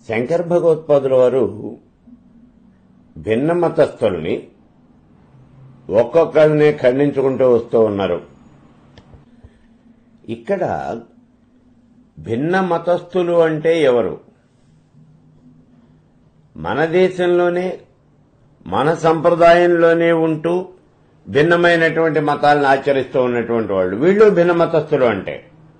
శంకర్ భగవత్పాదుల వారు భిన్న మతస్థుల్ని ఒక్కొక్కరిని ఖండించుకుంటూ వస్తూ ఉన్నారు ఇక్కడ భిన్న మతస్థులు అంటే ఎవరు మన దేశంలోనే మన సంప్రదాయంలోనే ఉంటూ భిన్నమైనటువంటి మతాలను ఆచరిస్తూ ఉన్నటువంటి వాళ్ళు వీళ్ళు భిన్న మతస్థులు అంటే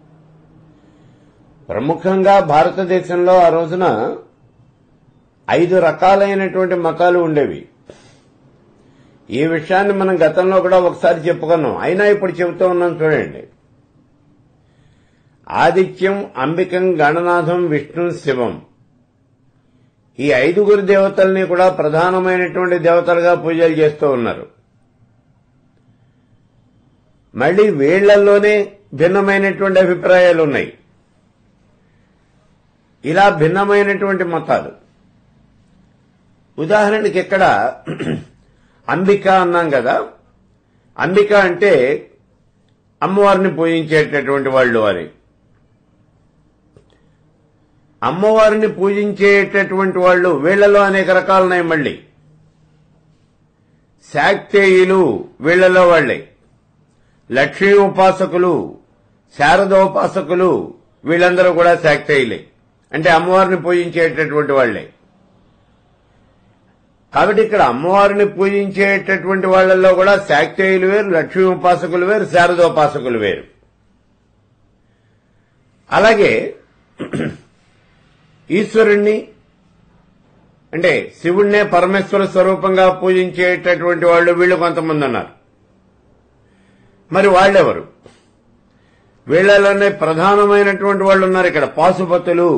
ప్రముఖంగా భారతదేశంలో ఆ రోజున ఐదు రకాలైనటువంటి మతాలు ఉండేవి ఈ విషయాన్ని మనం గతంలో కూడా ఒకసారి చెప్పుకున్నాం అయినా ఇప్పుడు చెబుతూ ఉన్నాం చూడండి ఆదిత్యం అంబికం గణనాథం విష్ణు శివం ఈ ఐదుగురు దేవతల్ని కూడా ప్రధానమైనటువంటి దేవతలుగా పూజలు చేస్తూ ఉన్నారు మళ్ళీ వీళ్లలోనే భిన్నమైనటువంటి అభిప్రాయాలు ఉన్నాయి ఇలా భిన్నమైనటువంటి మతాలు ఉదాహరణకి ఇక్కడ అంబిక అన్నాం కదా అంబిక అంటే అమ్మవారిని పూజించేటటువంటి వాళ్ళు వారి అమ్మవారిని పూజించేటటువంటి వాళ్ళు వీళ్లలో అనేక రకాలున్నాయి మళ్ళీ శాక్తేయులు వీళ్లలో వాళ్లే లక్ష్మీ ఉపాసకులు శారదోపాసకులు వీళ్ళందరూ కూడా శాక్తేయులే అంటే అమ్మవారిని పూజించేటటువంటి వాళ్లే కాబట్టి ఇక్కడ అమ్మవారిని పూజించేటటువంటి వాళ్లలో కూడా శాక్తేయులు వేరు లక్ష్మీ ఉపాసకులు వేరు శారదోపాసకులు వేరు అలాగే ఈశ్వరుణ్ణి అంటే శివుణ్ణే పరమేశ్వర స్వరూపంగా పూజించేటటువంటి వాళ్ళు వీళ్ళు కొంతమంది ఉన్నారు మరి వాళ్ళెవరు వీళ్లలోనే ప్రధానమైనటువంటి వాళ్ళు ఉన్నారు ఇక్కడ పాశుపతులు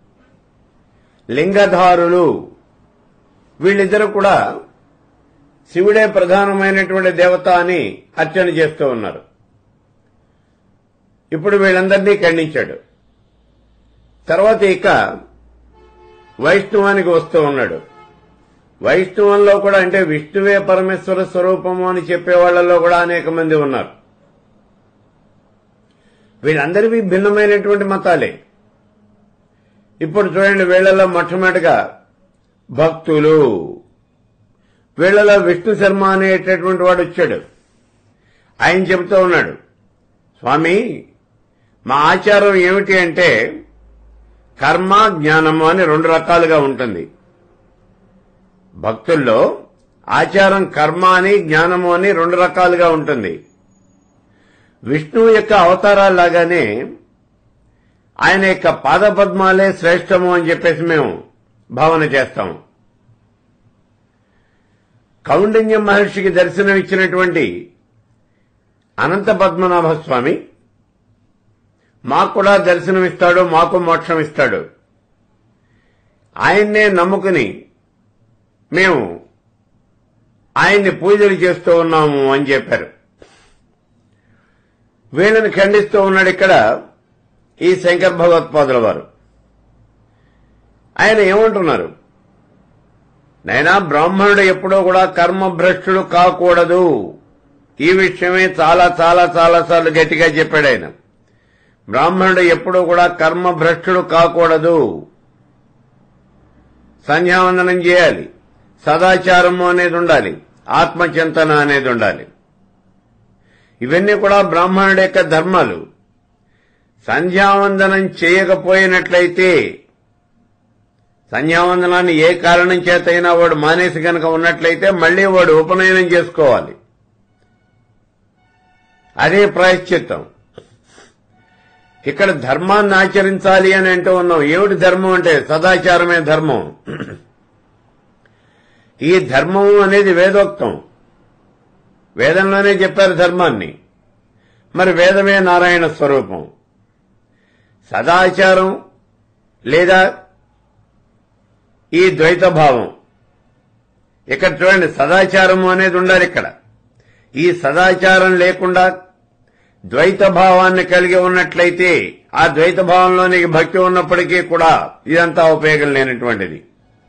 లింగధారులు వీళ్ళిద్దరూ కూడా శివుడే ప్రధానమైనటువంటి దేవత అని అర్చన చేస్తూ ఉన్నారు ఇప్పుడు వీళ్ళందరినీ ఖండించాడు తర్వాత ఇక వైష్ణవానికి వస్తూ ఉన్నాడు వైష్ణవంలో కూడా అంటే విష్ణువే పరమేశ్వర స్వరూపము అని చెప్పే వాళ్లలో కూడా అనేక మంది ఉన్నారు వీళ్ళందరివి భిన్నమైనటువంటి మతాలే ఇప్పుడు చూడండి వీళ్లలో మొట్టమొదటిగా భక్తులు వీళ్లలో విష్ణు శర్మ అనేటటువంటి వాడు వచ్చాడు ఆయన చెబుతూ ఉన్నాడు స్వామి మా ఆచారం ఏమిటి అంటే కర్మ జ్ఞానము అని రెండు రకాలుగా ఉంటుంది భక్తుల్లో ఆచారం కర్మ అని జ్ఞానము అని రెండు రకాలుగా ఉంటుంది విష్ణువు యొక్క అవతారాల్లాగానే ఆయన యొక్క పాదపద్మాలే శ్రేష్టము అని చెప్పేసి మేము భావన చేస్తాం కౌండిన్య మహర్షికి దర్శనం ఇచ్చినటువంటి అనంత పద్మనాభ స్వామి మాకు కూడా దర్శనమిస్తాడు మాకు మోక్షం ఇస్తాడు ఆయన్నే నమ్ముకుని మేము ఆయన్ని పూజలు చేస్తూ ఉన్నాము అని చెప్పారు వీళ్ళని ఖండిస్తూ ఉన్నాడు ఇక్కడ ఈ శంకర్ భగవత్పాదుల వారు ఆయన ఏమంటున్నారు నైనా బ్రాహ్మణుడు ఎప్పుడూ కూడా కర్మభ్రష్టుడు కాకూడదు ఈ విషయమే చాలా చాలా చాలా సార్లు గట్టిగా చెప్పాడు ఆయన బ్రాహ్మణుడు ఎప్పుడూ కూడా కర్మభ్రష్టుడు కాకూడదు సంధ్యావందనం చేయాలి సదాచారము అనేది ఉండాలి ఆత్మచింతన అనేది ఉండాలి ఇవన్నీ కూడా బ్రాహ్మణుడి యొక్క ధర్మాలు సంధ్యావందనం చేయకపోయినట్లయితే సంధ్యావందనాన్ని ఏ కారణం చేతైనా వాడు మానేసి గనక ఉన్నట్లయితే మళ్లీ వాడు ఉపనయనం చేసుకోవాలి అదే ప్రాయశ్చిత్తం ఇక్కడ ధర్మాన్ని ఆచరించాలి అని అంటూ ఉన్నాం ఏమిటి ధర్మం అంటే సదాచారమే ధర్మం ఈ ధర్మం అనేది వేదోక్తం వేదంలోనే చెప్పారు ధర్మాన్ని మరి వేదమే నారాయణ స్వరూపం సదాచారం లేదా ఈ ద్వైత భావం ఇక్కడ చూడండి సదాచారము అనేది ఉండాలి ఇక్కడ ఈ సదాచారం లేకుండా ద్వైత భావాన్ని కలిగి ఉన్నట్లయితే ఆ ద్వైత భావంలోనికి భక్తి ఉన్నప్పటికీ కూడా ఇదంతా ఉపయోగం లేనటువంటిది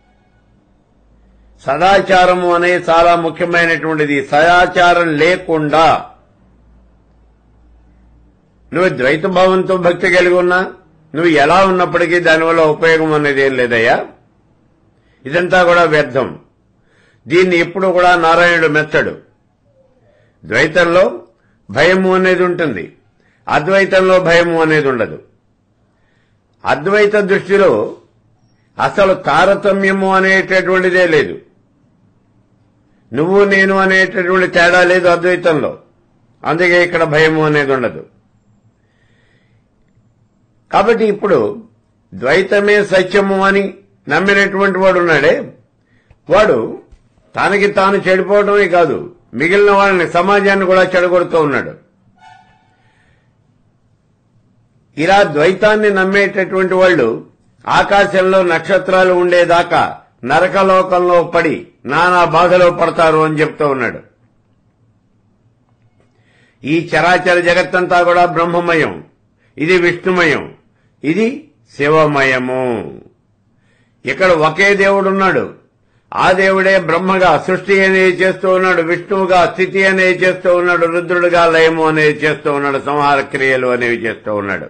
సదాచారము అనేది చాలా ముఖ్యమైనటువంటిది సదాచారం లేకుండా నువ్వు ద్వైత భావంతో భక్తి కలిగి ఉన్నా నువ్వు ఎలా ఉన్నప్పటికీ దానివల్ల ఉపయోగం అనేది ఏం లేదయ్యా ఇదంతా కూడా వ్యర్థం దీన్ని ఎప్పుడు కూడా నారాయణుడు మెచ్చడు ద్వైతంలో భయము అనేది ఉంటుంది అద్వైతంలో భయము అనేది ఉండదు అద్వైత దృష్టిలో అసలు తారతమ్యము అనేటటువంటిదే లేదు నువ్వు నేను అనేటటువంటి తేడా లేదు అద్వైతంలో అందుకే ఇక్కడ భయము అనేది ఉండదు కాబట్టి ఇప్పుడు ద్వైతమే సత్యము అని నమ్మినటువంటి వాడు ఉన్నాడే వాడు తనకి తాను చెడిపోవడమే కాదు మిగిలిన వాళ్ళని సమాజాన్ని కూడా చెడగొడుతూ ఉన్నాడు ఇలా ద్వైతాన్ని నమ్మేటటువంటి వాళ్ళు ఆకాశంలో నక్షత్రాలు ఉండేదాకా నరకలోకంలో పడి నానా బాధలో పడతారు అని చెప్తూ ఉన్నాడు ఈ చరాచర జగత్తంతా కూడా బ్రహ్మమయం ఇది విష్ణుమయం ఇది శివమయము ఇక్కడ ఒకే దేవుడున్నాడు ఆ దేవుడే బ్రహ్మగా సృష్టి అనేది చేస్తూ ఉన్నాడు విష్ణువుగా స్థితి అనేది చేస్తూ ఉన్నాడు రుద్రుడుగా లయము అనేది చేస్తూ ఉన్నాడు సంహార క్రియలు అనేవి చేస్తూ ఉన్నాడు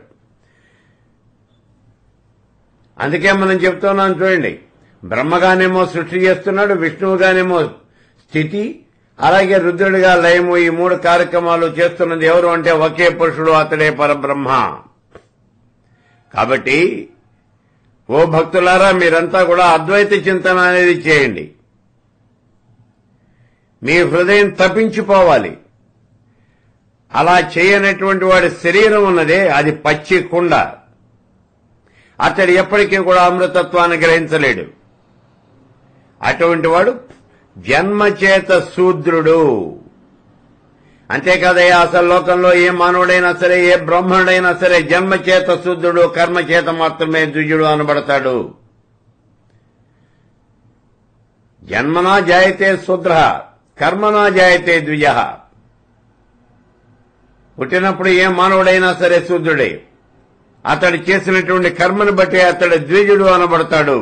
అందుకే మనం చెప్తున్నాం చూడండి బ్రహ్మగానేమో సృష్టి చేస్తున్నాడు విష్ణువుగానేమో స్థితి అలాగే రుద్రుడిగా లయము ఈ మూడు కార్యక్రమాలు చేస్తున్నది ఎవరు అంటే ఒకే పురుషుడు అతడే పరబ్రహ్మ కాబట్టి ఓ భక్తులారా మీరంతా కూడా అద్వైత చింతన అనేది చేయండి మీ హృదయం తప్పించిపోవాలి అలా చేయనటువంటి వాడి శరీరం ఉన్నదే అది పచ్చి కుండ అతడు ఎప్పటికీ కూడా అమృతత్వాన్ని గ్రహించలేడు అటువంటి వాడు జన్మచేత శూద్రుడు అంతేకాదయ్యా అసలు లోకంలో ఏ మానవుడైనా సరే ఏ బ్రాహ్మణుడైనా సరే జన్మచేత శూద్రుడు కర్మచేత మాత్రమే ద్విజుడు అనబడతాడు జన్మనా జాయతే శూద్ర కర్మనా జాయతే ద్విజ పుట్టినప్పుడు ఏ మానవుడైనా సరే శూద్రుడే అతడు చేసినటువంటి కర్మను బట్టి అతడు ద్విజుడు అనబడతాడు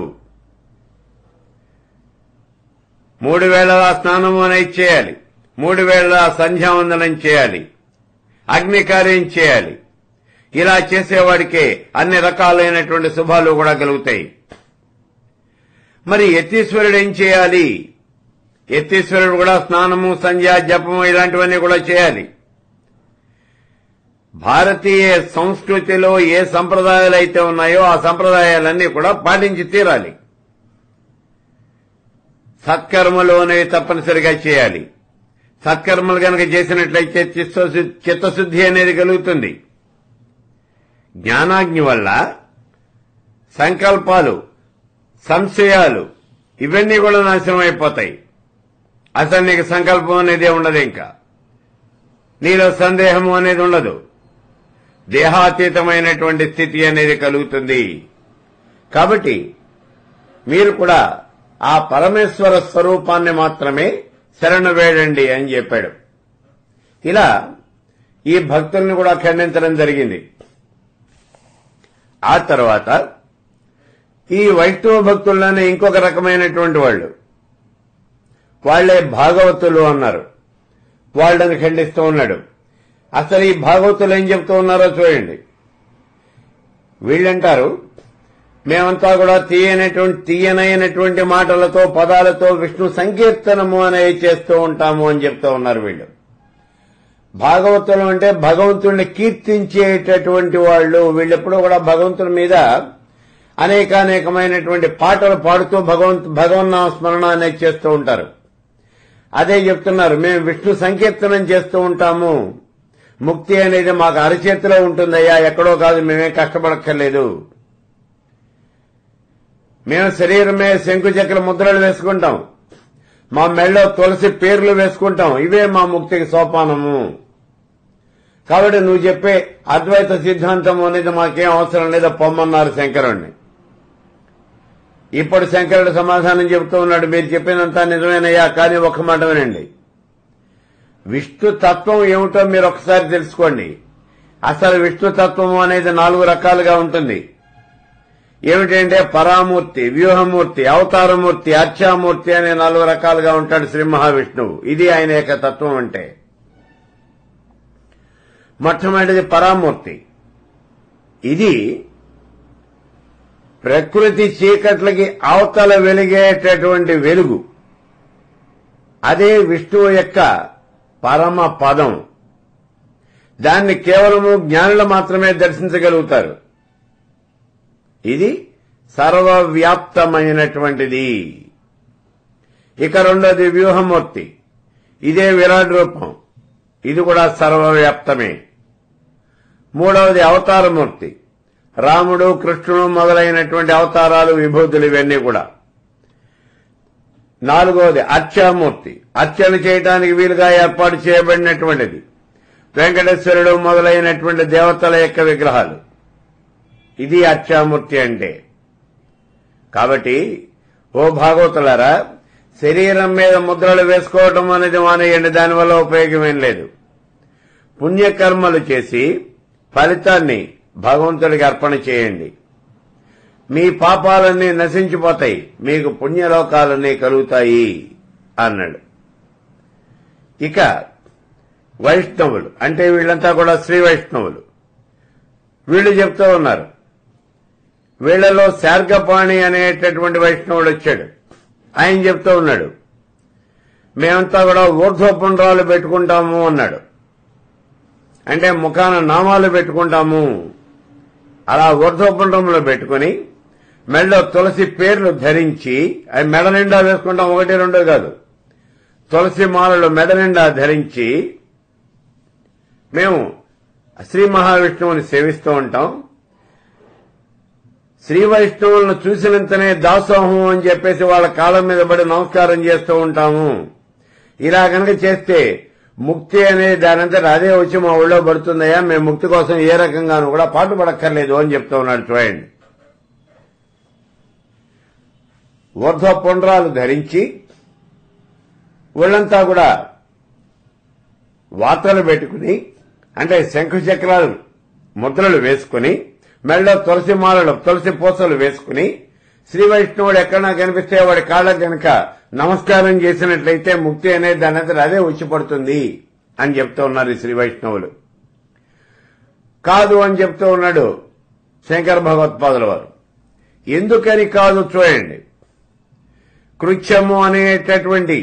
మూడు వేళల స్నానము అనేది చేయాలి మూడు వేళల సంధ్యావందనం చేయాలి అగ్ని కార్యం చేయాలి ఇలా చేసేవాడికే అన్ని రకాలైనటువంటి శుభాలు కూడా కలుగుతాయి మరి యతీశ్వరుడు ఏం చేయాలి యతీశ్వరుడు కూడా స్నానము సంధ్య జపము ఇలాంటివన్నీ కూడా చేయాలి భారతీయ సంస్కృతిలో ఏ సంప్రదాయాలు అయితే ఉన్నాయో ఆ సంప్రదాయాలన్నీ కూడా పాటించి తీరాలి సత్కర్మలు అనేవి తప్పనిసరిగా చేయాలి సత్కర్మలు కనుక చేసినట్లయితే చిత్తశు- చిత్తశుద్ధి అనేది కలుగుతుంది జ్ఞానాగ్ని వల్ల సంకల్పాలు సంశయాలు ఇవన్నీ కూడా నాశనం అయిపోతాయి అసలు నీకు సంకల్పం అనేది ఉండదు ఇంకా నీలో సందేహము అనేది ఉండదు దేహాతీతమైనటువంటి స్థితి అనేది కలుగుతుంది కాబట్టి మీరు కూడా ఆ పరమేశ్వర స్వరూపాన్ని మాత్రమే శరణు వేడండి అని చెప్పాడు ఇలా ఈ భక్తుల్ని కూడా ఖండించడం జరిగింది ఆ తర్వాత ఈ వైష్ణవ భక్తుల్లోనే ఇంకొక రకమైనటువంటి వాళ్ళు వాళ్లే భాగవతులు అన్నారు వాళ్ళని ఖండిస్తూ ఉన్నాడు అసలు ఈ భాగవతులు ఏం చెప్తూ ఉన్నారో చూడండి వీళ్ళంటారు మేమంతా కూడా తీయనటువంటి తీయనైనటువంటి మాటలతో పదాలతో విష్ణు సంకీర్తనము అనేది చేస్తూ ఉంటాము అని చెప్తూ ఉన్నారు వీళ్ళు భాగవతులు అంటే భగవంతుడిని కీర్తించేటటువంటి వాళ్ళు వీళ్ళెప్పుడూ కూడా భగవంతుడి మీద అనేకానేకమైనటువంటి పాటలు పాడుతూ భగవంత్ భగవన్నామ స్మరణ అనేది చేస్తూ ఉంటారు అదే చెప్తున్నారు మేము విష్ణు సంకీర్తనం చేస్తూ ఉంటాము ముక్తి అనేది మాకు అరచేతిలో ఉంటుందయ్యా ఎక్కడో కాదు మేమేం కష్టపడక్కర్లేదు మేము శరీరమే శంకుచక్ర ముద్రలు వేసుకుంటాం మా మెళ్ళో తులసి పేర్లు వేసుకుంటాం ఇవే మా ముక్తికి సోపానము కాబట్టి నువ్వు చెప్పే అద్వైత సిద్ధాంతం అనేది మాకేం అవసరం లేదో పొమ్మన్నారు శంకరుణ్ణి ఇప్పుడు శంకరుడు సమాధానం చెబుతూ ఉన్నాడు మీరు చెప్పినంత నిజమేనయ్యా కానీ ఒక్క మాట వినండి విష్ణు తత్వం ఏమిటో మీరు ఒకసారి తెలుసుకోండి అసలు విష్ణు తత్వం అనేది నాలుగు రకాలుగా ఉంటుంది ఏమిటంటే పరామూర్తి వ్యూహమూర్తి అవతారమూర్తి అర్చామూర్తి అనే నాలుగు రకాలుగా ఉంటాడు శ్రీ మహావిష్ణువు ఇది ఆయన యొక్క తత్వం అంటే మొట్టమొదటిది పరామూర్తి ఇది ప్రకృతి చీకట్లకి అవతల వెలిగేటటువంటి వెలుగు అదే విష్ణువు యొక్క పరమ పదం దాన్ని కేవలము జ్ఞానులు మాత్రమే దర్శించగలుగుతారు ఇది సర్వవ్యాప్తమైనటువంటిది ఇక రెండోది వ్యూహమూర్తి ఇదే విరాట్ రూపం ఇది కూడా సర్వవ్యాప్తమే మూడవది అవతారమూర్తి రాముడు కృష్ణుడు మొదలైనటువంటి అవతారాలు విభూతులు ఇవన్నీ కూడా నాలుగవది అర్చామూర్తి అర్చన చేయడానికి వీలుగా ఏర్పాటు చేయబడినటువంటిది వెంకటేశ్వరుడు మొదలైనటువంటి దేవతల యొక్క విగ్రహాలు ఇది అర్చామూర్తి అంటే కాబట్టి ఓ భాగవతులారా శరీరం మీద ముద్రలు వేసుకోవటం అనేది మానేయండి దానివల్ల ఉపయోగం ఏం లేదు పుణ్యకర్మలు చేసి ఫలితాన్ని భగవంతుడికి అర్పణ చేయండి మీ పాపాలన్నీ నశించిపోతాయి మీకు పుణ్యలోకాలన్నీ కలుగుతాయి అన్నాడు ఇక వైష్ణవులు అంటే వీళ్ళంతా కూడా శ్రీ వైష్ణవులు వీళ్ళు చెప్తూ ఉన్నారు వీళ్లలో శార్గపాణి అనేటటువంటి వైష్ణవుడు వచ్చాడు ఆయన చెప్తూ ఉన్నాడు మేమంతా కూడా ఊర్ధ్వపుండ్రాలు పెట్టుకుంటాము అన్నాడు అంటే ముఖాన నామాలు పెట్టుకుంటాము అలా ఊర్ధ్వపుండ్రంలో పెట్టుకుని మెడలో తులసి పేర్లు ధరించి అవి మెడ నిండా వేసుకుంటాం ఒకటి రెండు కాదు తులసి మాలలు మెడ నిండా ధరించి మేము శ్రీ మహావిష్ణువుని సేవిస్తూ ఉంటాం శ్రీ వైష్ణవులను చూసినంతనే దాసోహం అని చెప్పేసి వాళ్ళ కాళ్ళ మీద పడి నమస్కారం చేస్తూ ఉంటాము ఇలా కనుక చేస్తే ముక్తి అనేది దానంతట అదే వచ్చి మా ఊళ్ళో పడుతుందయ్యా మేము ముక్తి కోసం ఏ రకంగానూ కూడా పాటుపడక్కర్లేదు అని చెప్తూ ఉన్నాడు చూడండి ఊర్ధ్వ పుండ్రాలు ధరించి ఒళ్ళంతా కూడా వార్తలు పెట్టుకుని అంటే శంఖు చక్రాలు ముద్రలు వేసుకుని మెళ్ళలో తులసి మాలలు తులసి పూసలు వేసుకుని శ్రీ వైష్ణవుడు ఎక్కడన్నా కనిపిస్తే వాడి కాళ్ళకు గనక నమస్కారం చేసినట్లయితే ముక్తి అనేది దాని అంతటా అదే వచ్చి పడుతుంది అని చెప్తూ ఉన్నారు ఈ శ్రీ వైష్ణవులు కాదు అని చెప్తూ ఉన్నాడు శంకర భగవత్పాదుల వారు ఎందుకని కాదు చూడండి కృత్యము అనేటటువంటి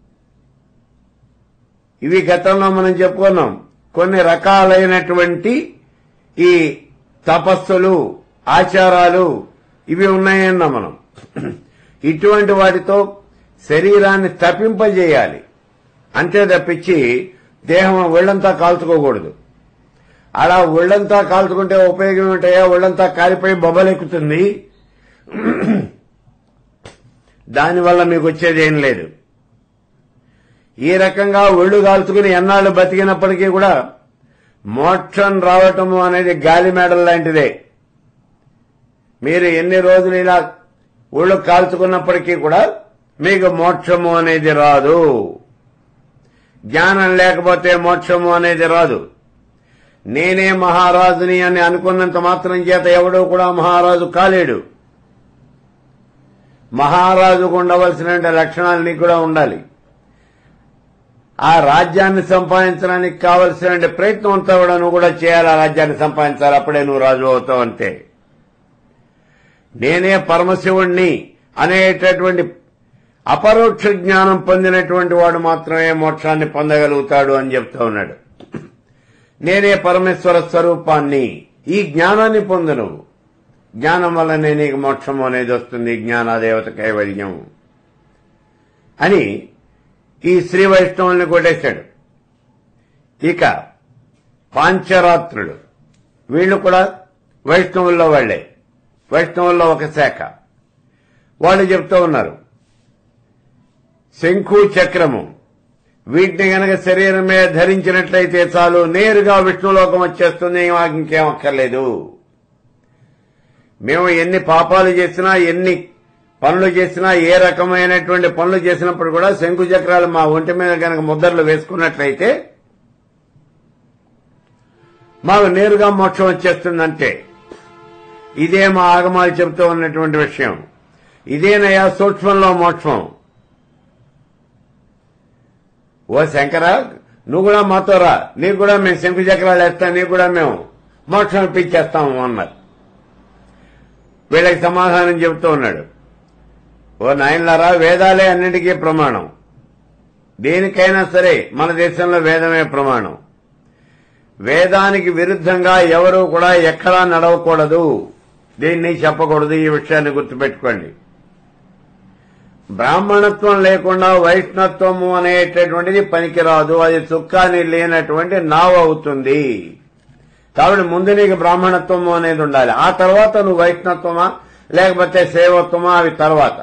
ఇవి గతంలో మనం చెప్పుకున్నాం కొన్ని రకాలైనటువంటి ఈ తపస్సులు ఆచారాలు ఇవి ఉన్నాయన్నా మనం ఇటువంటి వాటితో శరీరాన్ని తప్పింపజేయాలి అంతే తప్పించి దేహం ఒళ్ళంతా కాల్చుకోకూడదు అలా ఒళ్ళంతా కాల్చుకుంటే ఉపయోగం ఉంటాయా ఒళ్ళంతా కాలిపోయి బొబ్బలెక్కుతుంది దానివల్ల మీకు వచ్చేది ఏం లేదు ఈ రకంగా ఒళ్ళు కాల్చుకుని ఎన్నాళ్ళు బతికినప్పటికీ కూడా మోక్షం రావటము అనేది గాలి మేడల్ లాంటిదే మీరు ఎన్ని రోజులు ఇలా ఒళ్ళు కాల్చుకున్నప్పటికీ కూడా మీకు మోక్షము అనేది రాదు జ్ఞానం లేకపోతే మోక్షము అనేది రాదు నేనే మహారాజుని అని అనుకున్నంత మాత్రం చేత ఎవడూ కూడా మహారాజు కాలేడు మహారాజుకు ఉండవలసిన లక్షణాలు నీకు కూడా ఉండాలి ఆ రాజ్యాన్ని సంపాదించడానికి కావలసిన ప్రయత్నం అంతా కూడా నువ్వు కూడా చేయాలి ఆ రాజ్యాన్ని సంపాదించాలి అప్పుడే నువ్వు రాజు అవుతావు అంతే నేనే పరమశివుణ్ణి అనేటటువంటి అపరోక్ష జ్ఞానం పొందినటువంటి వాడు మాత్రమే మోక్షాన్ని పొందగలుగుతాడు అని చెప్తా ఉన్నాడు నేనే పరమేశ్వర స్వరూపాన్ని ఈ జ్ఞానాన్ని పొందు నువ్వు జ్ఞానం వల్లనే నీకు మోక్షం అనేది వస్తుంది జ్ఞానాదేవత కైవల్యం అని ఈ శ్రీ వైష్ణవుల్ని కొట్టేశాడు ఇక పాంచరాత్రులు వీళ్ళు కూడా వైష్ణవుల్లో వాళ్లే వైష్ణవుల్లో ఒక శాఖ వాళ్ళు చెప్తూ ఉన్నారు శంఖు చక్రము వీటిని గనక శరీరం మీద ధరించినట్లయితే చాలు నేరుగా విష్ణులోకం వచ్చేస్తుంది మాకు ఇంకేం అక్కర్లేదు మేము ఎన్ని పాపాలు చేసినా ఎన్ని పనులు చేసినా ఏ రకమైనటువంటి పనులు చేసినప్పుడు కూడా శంకు చక్రాలు మా ఒంటి మీద గనక ముద్రలు వేసుకున్నట్లయితే మాకు నేరుగా మోక్షం వచ్చేస్తుందంటే ఇదే మా ఆగమాలు చెబుతూ ఉన్నటువంటి విషయం ఇదేనయ్యా సూక్ష్మంలో మోక్షం ఓ శంకర నువ్వు కూడా మాతో రా నీకు కూడా మేము శంకు చక్రాలు వేస్తాం నీకు కూడా మేము మోక్షం ఇప్పించేస్తాము అన్నారు వీళ్ళకి సమాధానం చెబుతూ ఉన్నాడు ఓ నాయనలారా వేదాలే అన్నిటికీ ప్రమాణం దేనికైనా సరే మన దేశంలో వేదమే ప్రమాణం వేదానికి విరుద్ధంగా ఎవరూ కూడా ఎక్కడా నడవకూడదు దీన్ని చెప్పకూడదు ఈ విషయాన్ని గుర్తుపెట్టుకోండి బ్రాహ్మణత్వం లేకుండా వైష్ణత్వము అనేటటువంటిది పనికిరాదు అది చుక్కాని లేనటువంటి నావ అవుతుంది కాబట్టి ముందు నీకు బ్రాహ్మణత్వము అనేది ఉండాలి ఆ తర్వాత నువ్వు వైష్ణత్వమా లేకపోతే సేవత్వమా అవి తర్వాత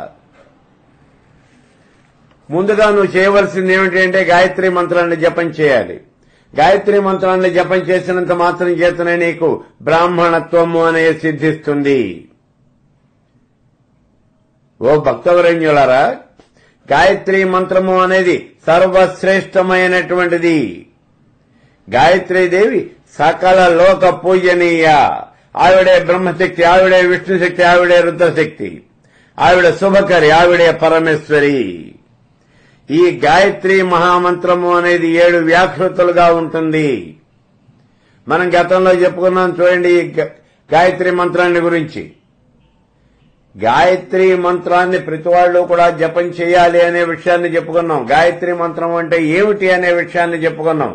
ముందుగా నువ్వు చేయవలసింది ఏమిటంటే గాయత్రి మంత్రాన్ని జపం చేయాలి గాయత్రి మంత్రాన్ని జపం చేసినంత మాత్రం చేతనే నీకు బ్రాహ్మణత్వము అనేది సిద్ధిస్తుంది ఓ భక్తవరణ్యులారా గాయత్రి మంత్రము అనేది సర్వశ్రేష్టమైనటువంటిది గాయత్రీదేవి సకల లోక పూజనీయ ఆవిడే బ్రహ్మశక్తి ఆవిడే విష్ణుశక్తి ఆవిడే రుద్రశక్తి ఆవిడ శుభకరి ఆవిడే పరమేశ్వరి ఈ గాయత్రి మహామంత్రము అనేది ఏడు వ్యాకృతులుగా ఉంటుంది మనం గతంలో చెప్పుకున్నాం చూడండి ఈ గ- గాయత్రి మంత్రాన్ని గురించి గాయత్రి మంత్రాన్ని ప్రతి వాళ్ళు కూడా జపం చేయాలి అనే విషయాన్ని చెప్పుకున్నాం గాయత్రి మంత్రం అంటే ఏమిటి అనే విషయాన్ని చెప్పుకున్నాం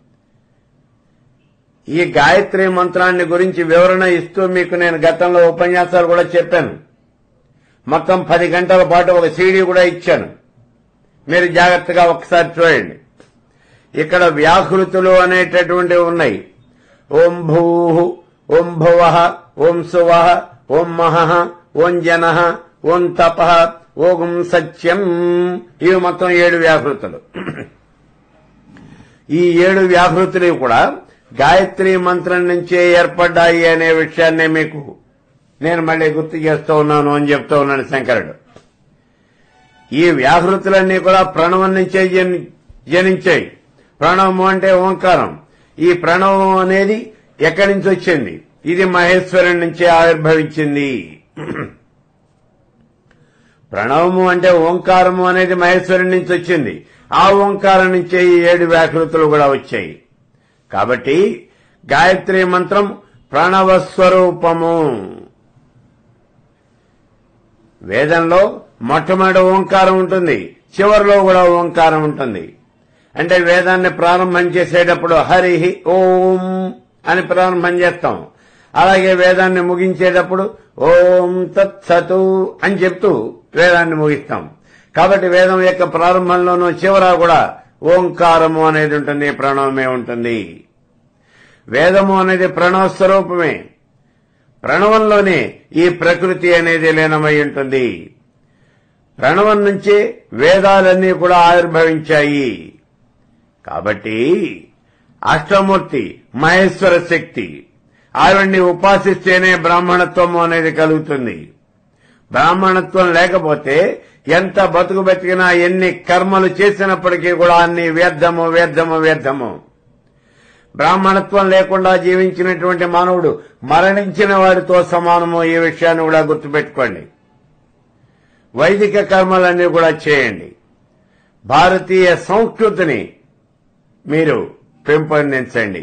ఈ గాయత్రి మంత్రాన్ని గురించి వివరణ ఇస్తూ మీకు నేను గతంలో ఉపన్యాసాలు కూడా చెప్పాను మొత్తం పది గంటల పాటు ఒక సీడీ కూడా ఇచ్చాను మీరు జాగ్రత్తగా ఒకసారి చూడండి ఇక్కడ వ్యాకృతులు అనేటటువంటివి ఉన్నాయి ఓం భూ ఓం భువ ఓం సువ ఓం మహ ఓం జన ఓం తప ఓం సత్యం ఇవి మొత్తం ఏడు వ్యాకృతులు ఈ ఏడు వ్యాకృతులు కూడా గాయత్రి మంత్రం నుంచే ఏర్పడ్డాయి అనే విషయాన్ని మీకు నేను మళ్ళీ గుర్తు చేస్తూ ఉన్నాను అని చెప్తూ ఉన్నాను శంకరుడు ఈ వ్యాహృతులన్నీ కూడా ప్రణవం నుంచే జని- జనించాయి ప్రణవము అంటే ఓంకారం ఈ ప్రణవం అనేది ఎక్కడి నుంచి వచ్చింది ఇది మహేశ్వరుడి నుంచే ఆవిర్భవించింది ప్రణవము అంటే ఓంకారము అనేది మహేశ్వరుడి నుంచి వచ్చింది ఆ ఓంకారం నుంచే ఈ ఏడు వ్యాకృతులు కూడా వచ్చాయి కాబట్టి గాయత్రి మంత్రం ప్రణవ స్వరూపము వేదంలో మొట్టమొదటి ఓంకారం ఉంటుంది చివరిలో కూడా ఓంకారం ఉంటుంది అంటే వేదాన్ని ప్రారంభం చేసేటప్పుడు హరి ఓం అని ప్రారంభం చేస్తాం అలాగే వేదాన్ని ముగించేటప్పుడు ఓం తత్సతు అని చెప్తూ వేదాన్ని ముగిస్తాం కాబట్టి వేదం యొక్క ప్రారంభంలోనూ చివర కూడా ఓంకారము అనేది ఉంటుంది ప్రణవమే ఉంటుంది వేదము అనేది ప్రణవ స్వరూపమే ప్రణవంలోనే ఈ ప్రకృతి అనేది లీనమై ఉంటుంది ప్రణవం నుంచే వేదాలన్నీ కూడా ఆవిర్భవించాయి కాబట్టి అష్టమూర్తి మహేశ్వర శక్తి ఆవిడ్ని ఉపాసిస్తేనే బ్రాహ్మణత్వం అనేది కలుగుతుంది బ్రాహ్మణత్వం లేకపోతే ఎంత బతుకు బతికినా ఎన్ని కర్మలు చేసినప్పటికీ కూడా అన్ని వ్యర్థము వ్యర్థము వ్యర్థము బ్రాహ్మణత్వం లేకుండా జీవించినటువంటి మానవుడు మరణించిన వాడితో సమానము ఈ విషయాన్ని కూడా గుర్తుపెట్టుకోండి వైదిక కర్మలన్నీ కూడా చేయండి భారతీయ సంస్కృతిని మీరు పెంపొందించండి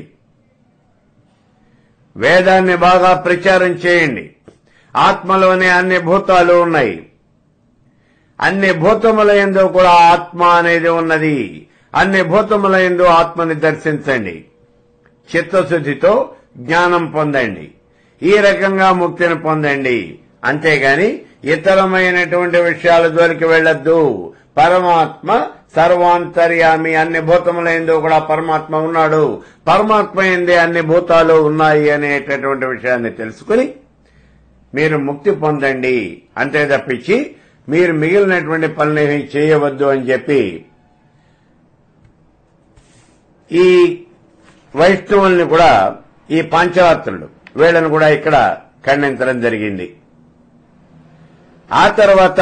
వేదాన్ని బాగా ప్రచారం చేయండి ఆత్మలోనే అన్ని భూతాలు ఉన్నాయి అన్ని భూతముల ఎందు కూడా ఆత్మ అనేది ఉన్నది అన్ని భూతముల ఎందు ఆత్మని దర్శించండి చిత్తశుద్ధితో జ్ఞానం పొందండి ఈ రకంగా ముక్తిని పొందండి అంతేగాని ఇతరమైనటువంటి విషయాల జోలికి వెళ్ళొద్దు పరమాత్మ సర్వాంతర్యామి అన్ని భూతముల ఎందు కూడా పరమాత్మ ఉన్నాడు పరమాత్మ ఎందే అన్ని భూతాలు ఉన్నాయి అనేటటువంటి విషయాన్ని తెలుసుకుని మీరు ముక్తి పొందండి అంతే తప్పించి మీరు మిగిలినటువంటి పనులేమీ చేయవద్దు అని చెప్పి ఈ వైష్ణవుల్ని కూడా ఈ పాంచరాత్రులు వీళ్ళని కూడా ఇక్కడ ఖండించడం జరిగింది ఆ తర్వాత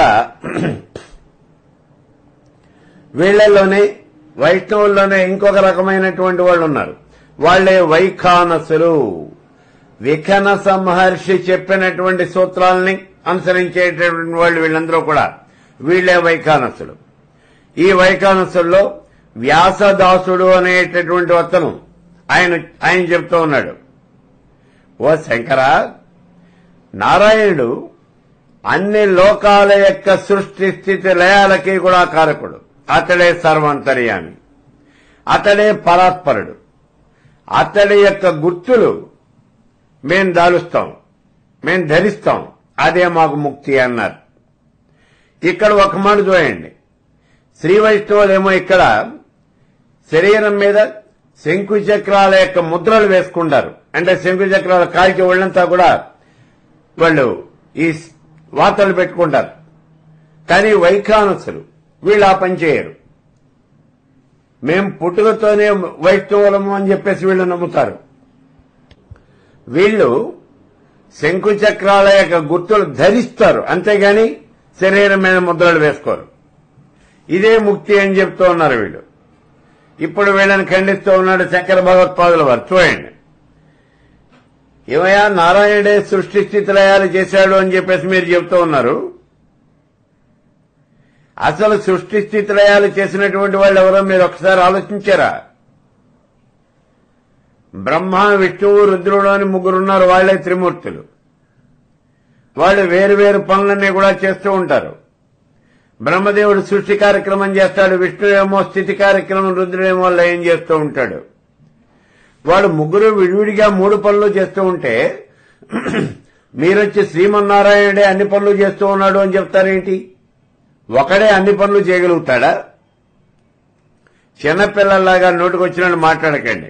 వీళ్లలోనే వైష్ణవుల్లోనే ఇంకొక రకమైనటువంటి వాళ్ళు ఉన్నారు వాళ్లే వైఖానసులు విఖనస మహర్షి చెప్పినటువంటి సూత్రాలని అనుసరించేటటువంటి వాళ్ళు వీళ్ళందరూ కూడా వీళ్లే వైఖానసులు ఈ వైఖానసుల్లో వ్యాసదాసుడు అనేటటువంటి అతను ఆయన ఆయన చెప్తూ ఉన్నాడు ఓ శంకర నారాయణుడు అన్ని లోకాల యొక్క సృష్టి స్థితి లయాలకి కూడా కారకుడు అతడే సర్వంతర్యామి అతడే పరాత్పరుడు అతడి యొక్క గుర్తులు మేం దాలుస్తాం మేం ధరిస్తాం అదే మాకు ముక్తి అన్నారు ఇక్కడ ఒక మాట చూడండి శ్రీ వైష్ణవులేమో ఇక్కడ శరీరం మీద శంకు చక్రాల యొక్క ముద్రలు వేసుకుంటారు అంటే శంకు చక్రాల కాల్చి ఒళ్ళంతా కూడా వాళ్ళు ఈ వార్తలు పెట్టుకుంటారు కానీ వైఖానసులు వీళ్ళు ఆ పని చేయరు మేం పుట్టుకతోనే వైష్ణవులము అని చెప్పేసి వీళ్ళు నమ్ముతారు వీళ్ళు శంకు చక్రాల యొక్క గుర్తులు ధరిస్తారు అంతేగాని శరీరం మీద ముద్రలు వేసుకోరు ఇదే ముక్తి అని చెప్తూ ఉన్నారు వీళ్ళు ఇప్పుడు వీళ్ళని ఖండిస్తూ ఉన్నాడు శంకర భగవత్పాదుల వారు చూడండి ఏమయ్యా నారాయణుడే సృష్టి స్థితిలయాలు చేశాడు అని చెప్పేసి మీరు చెప్తూ ఉన్నారు అసలు సృష్టి స్థితిలయాలు చేసినటువంటి వాళ్ళు ఎవరో మీరు ఒకసారి ఆలోచించారా బ్రహ్మ విష్ణువు రుద్రుడు అని ముగ్గురున్నారు వాళ్లే త్రిమూర్తులు వాళ్ళు వేరు వేరు పనులన్నీ కూడా చేస్తూ ఉంటారు బ్రహ్మదేవుడు సృష్టి కార్యక్రమం చేస్తాడు విష్ణువేమో స్థితి కార్యక్రమం రుద్రుడేమో లయం చేస్తూ ఉంటాడు వాళ్ళు ముగ్గురు విడివిడిగా మూడు పనులు చేస్తూ ఉంటే మీరొచ్చి శ్రీమన్నారాయణుడే అన్ని పనులు చేస్తూ ఉన్నాడు అని చెప్తారేంటి ఒకడే అన్ని పనులు చేయగలుగుతాడా చిన్నపిల్లల్లాగా నోటికొచ్చినట్టు మాట్లాడకండి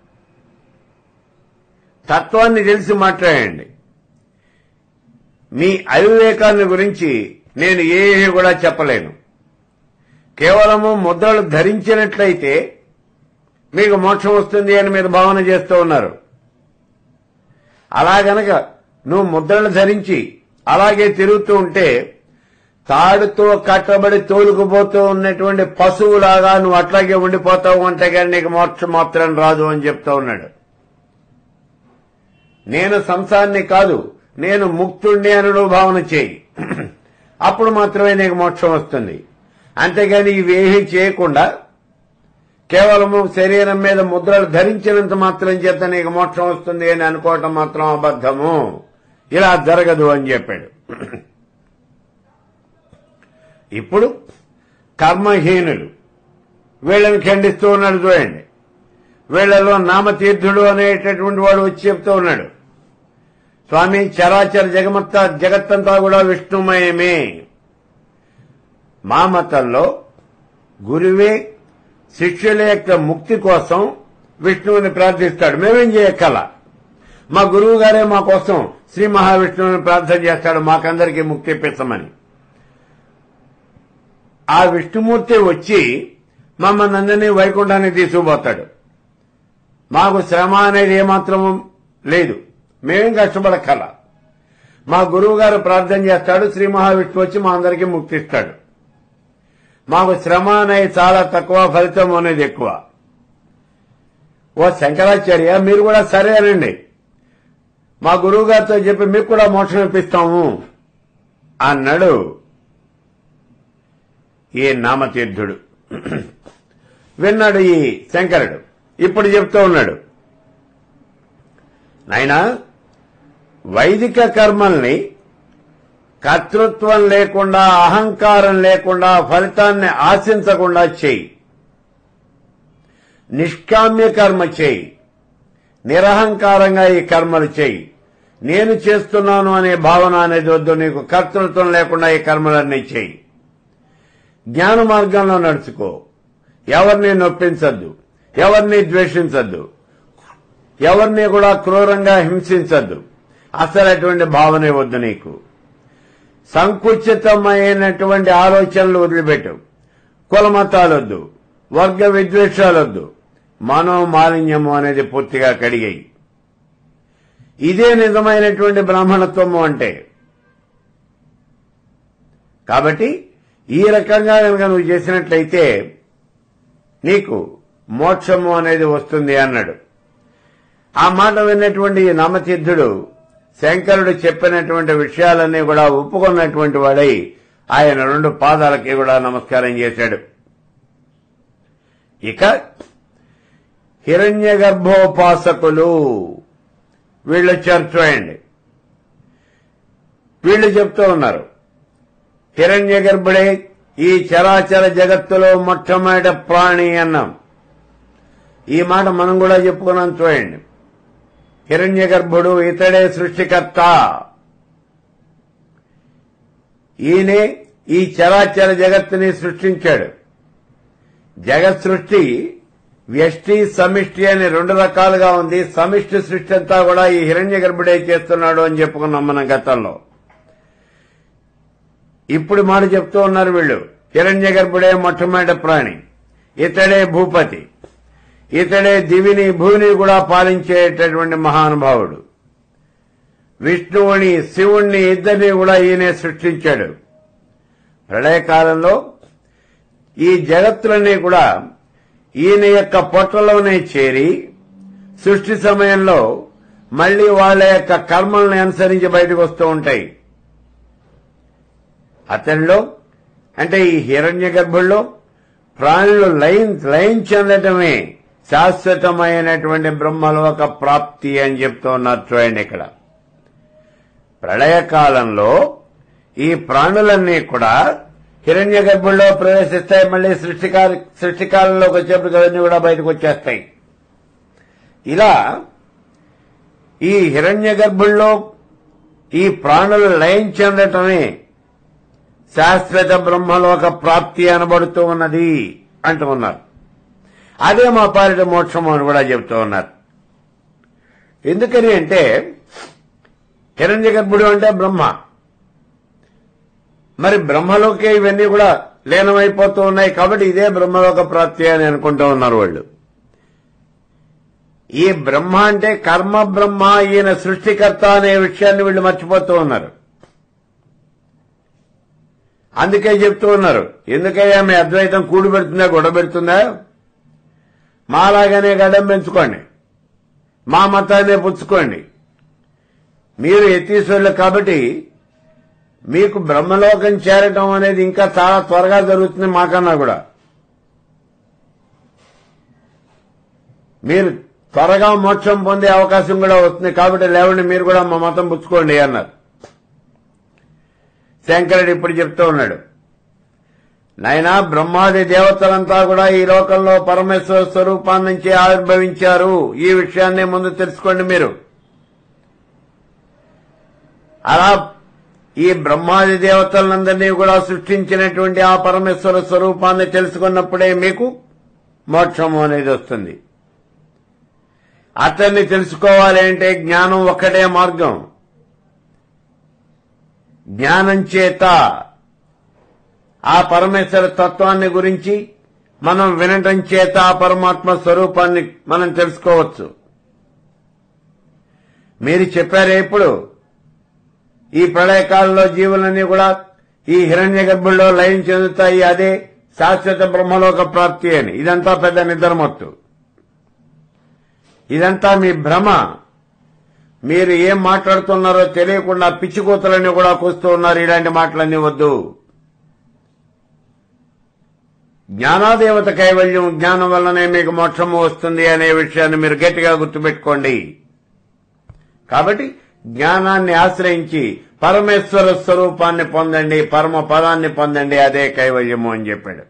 తత్వాన్ని తెలిసి మాట్లాడండి మీ అవివేకాన్ని గురించి నేను ఏమీ కూడా చెప్పలేను కేవలము ముద్రలు ధరించినట్లయితే మీకు మోక్షం వస్తుంది అని మీరు భావన చేస్తూ ఉన్నారు అలా గనక నువ్వు ముద్రలు ధరించి అలాగే తిరుగుతూ ఉంటే తాడుతో కట్టబడి తోలుకుపోతూ ఉన్నటువంటి పశువులాగా నువ్వు అట్లాగే ఉండిపోతావు అంటే కానీ నీకు మోక్షం మాత్రం రాదు అని చెప్తా ఉన్నాడు నేను సంసాన్ని కాదు నేను ముక్తుణ్ణి అని నువ్వు భావన చేయి అప్పుడు మాత్రమే నీకు మోక్షం వస్తుంది అంతేగాని ఇవేమీ చేయకుండా కేవలము శరీరం మీద ముద్రలు ధరించినంత మాత్రం చేత నీకు మోక్షం వస్తుంది అని అనుకోవటం మాత్రం అబద్ధము ఇలా జరగదు అని చెప్పాడు ఇప్పుడు కర్మహీనులు వీళ్ళని ఖండిస్తూ ఉన్నాడు చూడండి వీళ్లలో నామతీర్థుడు అనేటటువంటి వాడు వచ్చి చెప్తూ ఉన్నాడు స్వామి చరాచర జగమత్త జగత్తంతా కూడా విష్ణుమయమే మా మతంలో గురువే శిష్యుల యొక్క ముక్తి కోసం విష్ణువుని ప్రార్థిస్తాడు మేమేం చేయక్కల మా గురువు గారే మా కోసం శ్రీ మహావిష్ణువుని ప్రార్థన చేస్తాడు మాకందరికీ ముక్తి ఇప్పించమని ఆ విష్ణుమూర్తి వచ్చి మమ్మల్ని అందరినీ వైకుంఠానికి తీసుకుపోతాడు మాకు శ్రమ అనేది ఏమాత్రం లేదు మేమేం కష్టపడక్కల మా గురువు గారు ప్రార్థన చేస్తాడు శ్రీ మహావిష్ణువు వచ్చి మా అందరికీ ముక్తిస్తాడు మాకు శ్రమ అనేది చాలా తక్కువ ఫలితం అనేది ఎక్కువ ఓ శంకరాచార్య మీరు కూడా సరే అనండి మా గురువు గారితో చెప్పి మీకు కూడా మోక్షం ఇప్పిస్తాము అన్నాడు ఈ నామతీర్థుడు విన్నాడు ఈ శంకరుడు ఇప్పుడు చెప్తూ ఉన్నాడు నాయనా వైదిక కర్మల్ని కర్తృత్వం లేకుండా అహంకారం లేకుండా ఫలితాన్ని ఆశించకుండా చేయి నిష్కామ్య కర్మ చేయి నిరహంకారంగా ఈ కర్మలు చేయి నేను చేస్తున్నాను అనే భావన అనేది వద్దు నీకు కర్తృత్వం లేకుండా ఈ కర్మలన్నీ చేయి జ్ఞాన మార్గంలో నడుచుకో ఎవరిని నొప్పించద్దు ఎవరిని ద్వేషించద్దు ఎవరిని కూడా క్రూరంగా హింసించద్దు అసలు అటువంటి భావనే వద్దు నీకు సంకుచితమైనటువంటి ఆలోచనలు వదిలిపెట్టు కులమతాలొద్దు వర్గ విద్వేషాలొద్దు మనోమాలిన్యము అనేది పూర్తిగా కడిగాయి ఇదే నిజమైనటువంటి బ్రాహ్మణత్వము అంటే కాబట్టి ఈ రకంగా కనుక నువ్వు చేసినట్లయితే నీకు మోక్షము అనేది వస్తుంది అన్నాడు ఆ మాట విన్నటువంటి ఈ నామతీర్థుడు శంకరుడు చెప్పినటువంటి విషయాలన్నీ కూడా ఒప్పుకున్నటువంటి వాడై ఆయన రెండు పాదాలకి కూడా నమస్కారం చేశాడు ఇక హిరణ్య గర్భోపాసకులు వీళ్ళు చూడండి వీళ్ళు చెప్తూ ఉన్నారు హిరణ్య గర్భుడే ఈ చరాచర జగత్తులో మొట్టమొదటి ప్రాణి అన్నాం ఈ మాట మనం కూడా చెప్పుకున్నాం చూడండి హిరణ్య గర్భుడు ఇతడే సృష్టికర్త ఈయనే ఈ చరాచర జగత్తుని సృష్టించాడు జగత్ సృష్టి వ్యష్టి సమిష్టి అని రెండు రకాలుగా ఉంది సమిష్టి సృష్టి అంతా కూడా ఈ హిరణ్య గర్భుడే చేస్తున్నాడు అని చెప్పుకున్నాం మనం గతంలో ఇప్పుడు మాట చెప్తూ ఉన్నారు వీళ్ళు హిరణ్య గర్భుడే మొట్టమొదటి ప్రాణి ఇతడే భూపతి ఇతడే దివిని భూమిని కూడా పాలించేటటువంటి మహానుభావుడు విష్ణువుని శివుణ్ణి ఇద్దరిని కూడా ఈయనే సృష్టించాడు ప్రళయకాలంలో ఈ జగత్తులన్నీ కూడా ఈయన యొక్క పొట్టలోనే చేరి సృష్టి సమయంలో మళ్లీ వాళ్ళ యొక్క కర్మల్ని అనుసరించి బయటకు వస్తూ ఉంటాయి అతనిలో అంటే ఈ హిరణ్య గర్భుల్లో ప్రాణులు లైన్ లైన్ చెందటమే శాశ్వతమైనటువంటి బ్రహ్మలోక ప్రాప్తి అని చెప్తూ ఉన్నారు చూడండి ఇక్కడ ప్రళయకాలంలో ఈ ప్రాణులన్నీ కూడా హిరణ్య గర్భుల్లో ప్రవేశిస్తాయి మళ్ళీ సృష్టికాల సృష్టికాలంలోకి వచ్చేప్పుడు అవన్నీ కూడా బయటకు వచ్చేస్తాయి ఇలా ఈ హిరణ్య గర్భుల్లో ఈ ప్రాణులు లయం చెందటమే శాశ్వత బ్రహ్మలోక ప్రాప్తి అనబడుతూ ఉన్నది అంటూ ఉన్నారు అదే మా పాలిట మోక్షము అని కూడా చెబుతూ ఉన్నారు ఎందుకని అంటే హిరణ్య గర్భుడు అంటే బ్రహ్మ మరి బ్రహ్మలోకే ఇవన్నీ కూడా లీనమైపోతూ ఉన్నాయి కాబట్టి ఇదే బ్రహ్మలోక ప్రాప్తి అని అనుకుంటూ ఉన్నారు వాళ్ళు ఈ బ్రహ్మ అంటే కర్మ బ్రహ్మ ఈయన సృష్టికర్త అనే విషయాన్ని వీళ్ళు మర్చిపోతూ ఉన్నారు అందుకే చెప్తూ ఉన్నారు ఎందుకయ్యా మీ అద్వైతం కూడి పెడుతుందా గొడవ పెడుతుందా మాలాగానే గడ్డం పెంచుకోండి మా మతాన్నే పుచ్చుకోండి మీరు ఎత్తీశ్వరులు కాబట్టి మీకు బ్రహ్మలోకం చేరటం అనేది ఇంకా చాలా త్వరగా జరుగుతుంది మాకన్నా కూడా మీరు త్వరగా మోక్షం పొందే అవకాశం కూడా వస్తుంది కాబట్టి లేవండి మీరు కూడా మా మతం పుచ్చుకోండి అన్నారు శంకరుడు ఇప్పుడు చెప్తూ ఉన్నాడు నాయనా బ్రహ్మాది దేవతలంతా కూడా ఈ లోకంలో పరమేశ్వర స్వరూపాన్ని నుంచి ఆవిర్భవించారు ఈ విషయాన్ని ముందు తెలుసుకోండి మీరు అలా ఈ బ్రహ్మాది దేవతలందరినీ కూడా సృష్టించినటువంటి ఆ పరమేశ్వర స్వరూపాన్ని తెలుసుకున్నప్పుడే మీకు మోక్షము అనేది వస్తుంది అతన్ని తెలుసుకోవాలి అంటే జ్ఞానం ఒక్కటే మార్గం జ్ఞానం చేత ఆ పరమేశ్వర తత్వాన్ని గురించి మనం వినటం చేత ఆ పరమాత్మ స్వరూపాన్ని మనం తెలుసుకోవచ్చు మీరు చెప్పారే ఇప్పుడు ఈ ప్రళయకాలంలో జీవులన్నీ కూడా ఈ హిరణ్య గర్భుల్లో లయం చెందుతాయి అదే శాశ్వత బ్రహ్మలోక ప్రాప్తి అని ఇదంతా పెద్ద నిద్రమొత్తు ఇదంతా మీ భ్రమ మీరు ఏం మాట్లాడుతున్నారో తెలియకుండా పిచ్చికూతలన్నీ కూడా కూస్తూ ఉన్నారు ఇలాంటి మాటలన్నీ వద్దు జ్ఞానాదేవత కైవల్యం జ్ఞానం వల్లనే మీకు మోక్షము వస్తుంది అనే విషయాన్ని మీరు గట్టిగా గుర్తుపెట్టుకోండి కాబట్టి జ్ఞానాన్ని ఆశ్రయించి పరమేశ్వర స్వరూపాన్ని పొందండి పరమ పదాన్ని పొందండి అదే కైవల్యము అని చెప్పాడు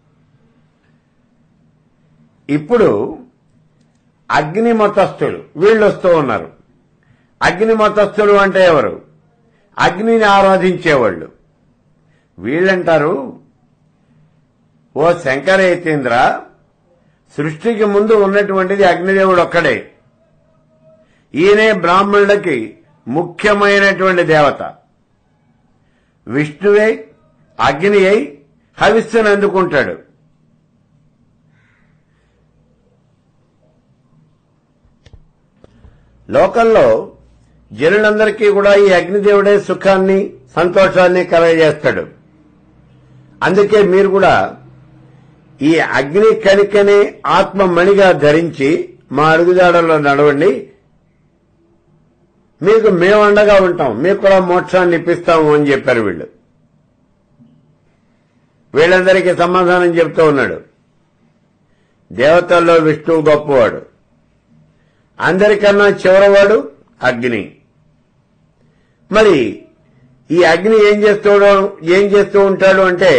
ఇప్పుడు అగ్నిమతస్థులు వీళ్ళు వస్తూ ఉన్నారు అగ్నిమతస్థులు అంటే ఎవరు అగ్నిని ఆరాధించేవాళ్ళు వీళ్ళంటారు ఓ శంకరేతేంద్ర సృష్టికి ముందు ఉన్నటువంటిది అగ్నిదేవుడు ఒక్కడే ఈయనే బ్రాహ్మణులకి ముఖ్యమైనటువంటి దేవత విష్ణువే అగ్ని అయి హవిస్సును అందుకుంటాడు లోకంలో జనులందరికీ కూడా ఈ అగ్నిదేవుడే సుఖాన్ని సంతోషాన్ని కలగజేస్తాడు అందుకే మీరు కూడా ఈ అగ్ని కణికని ఆత్మమణిగా ధరించి మా అడుగుదాడల్లో నడవండి మీకు మేము అండగా ఉంటాం మీకు కూడా మోక్షాన్ని ఇప్పిస్తాము అని చెప్పారు వీళ్ళు వీళ్ళందరికీ సమాధానం చెప్తూ ఉన్నాడు దేవతల్లో విష్ణువు గొప్పవాడు అందరికన్నా చివరవాడు అగ్ని మరి ఈ అగ్ని ఏం చేస్తాడు ఏం చేస్తూ ఉంటాడు అంటే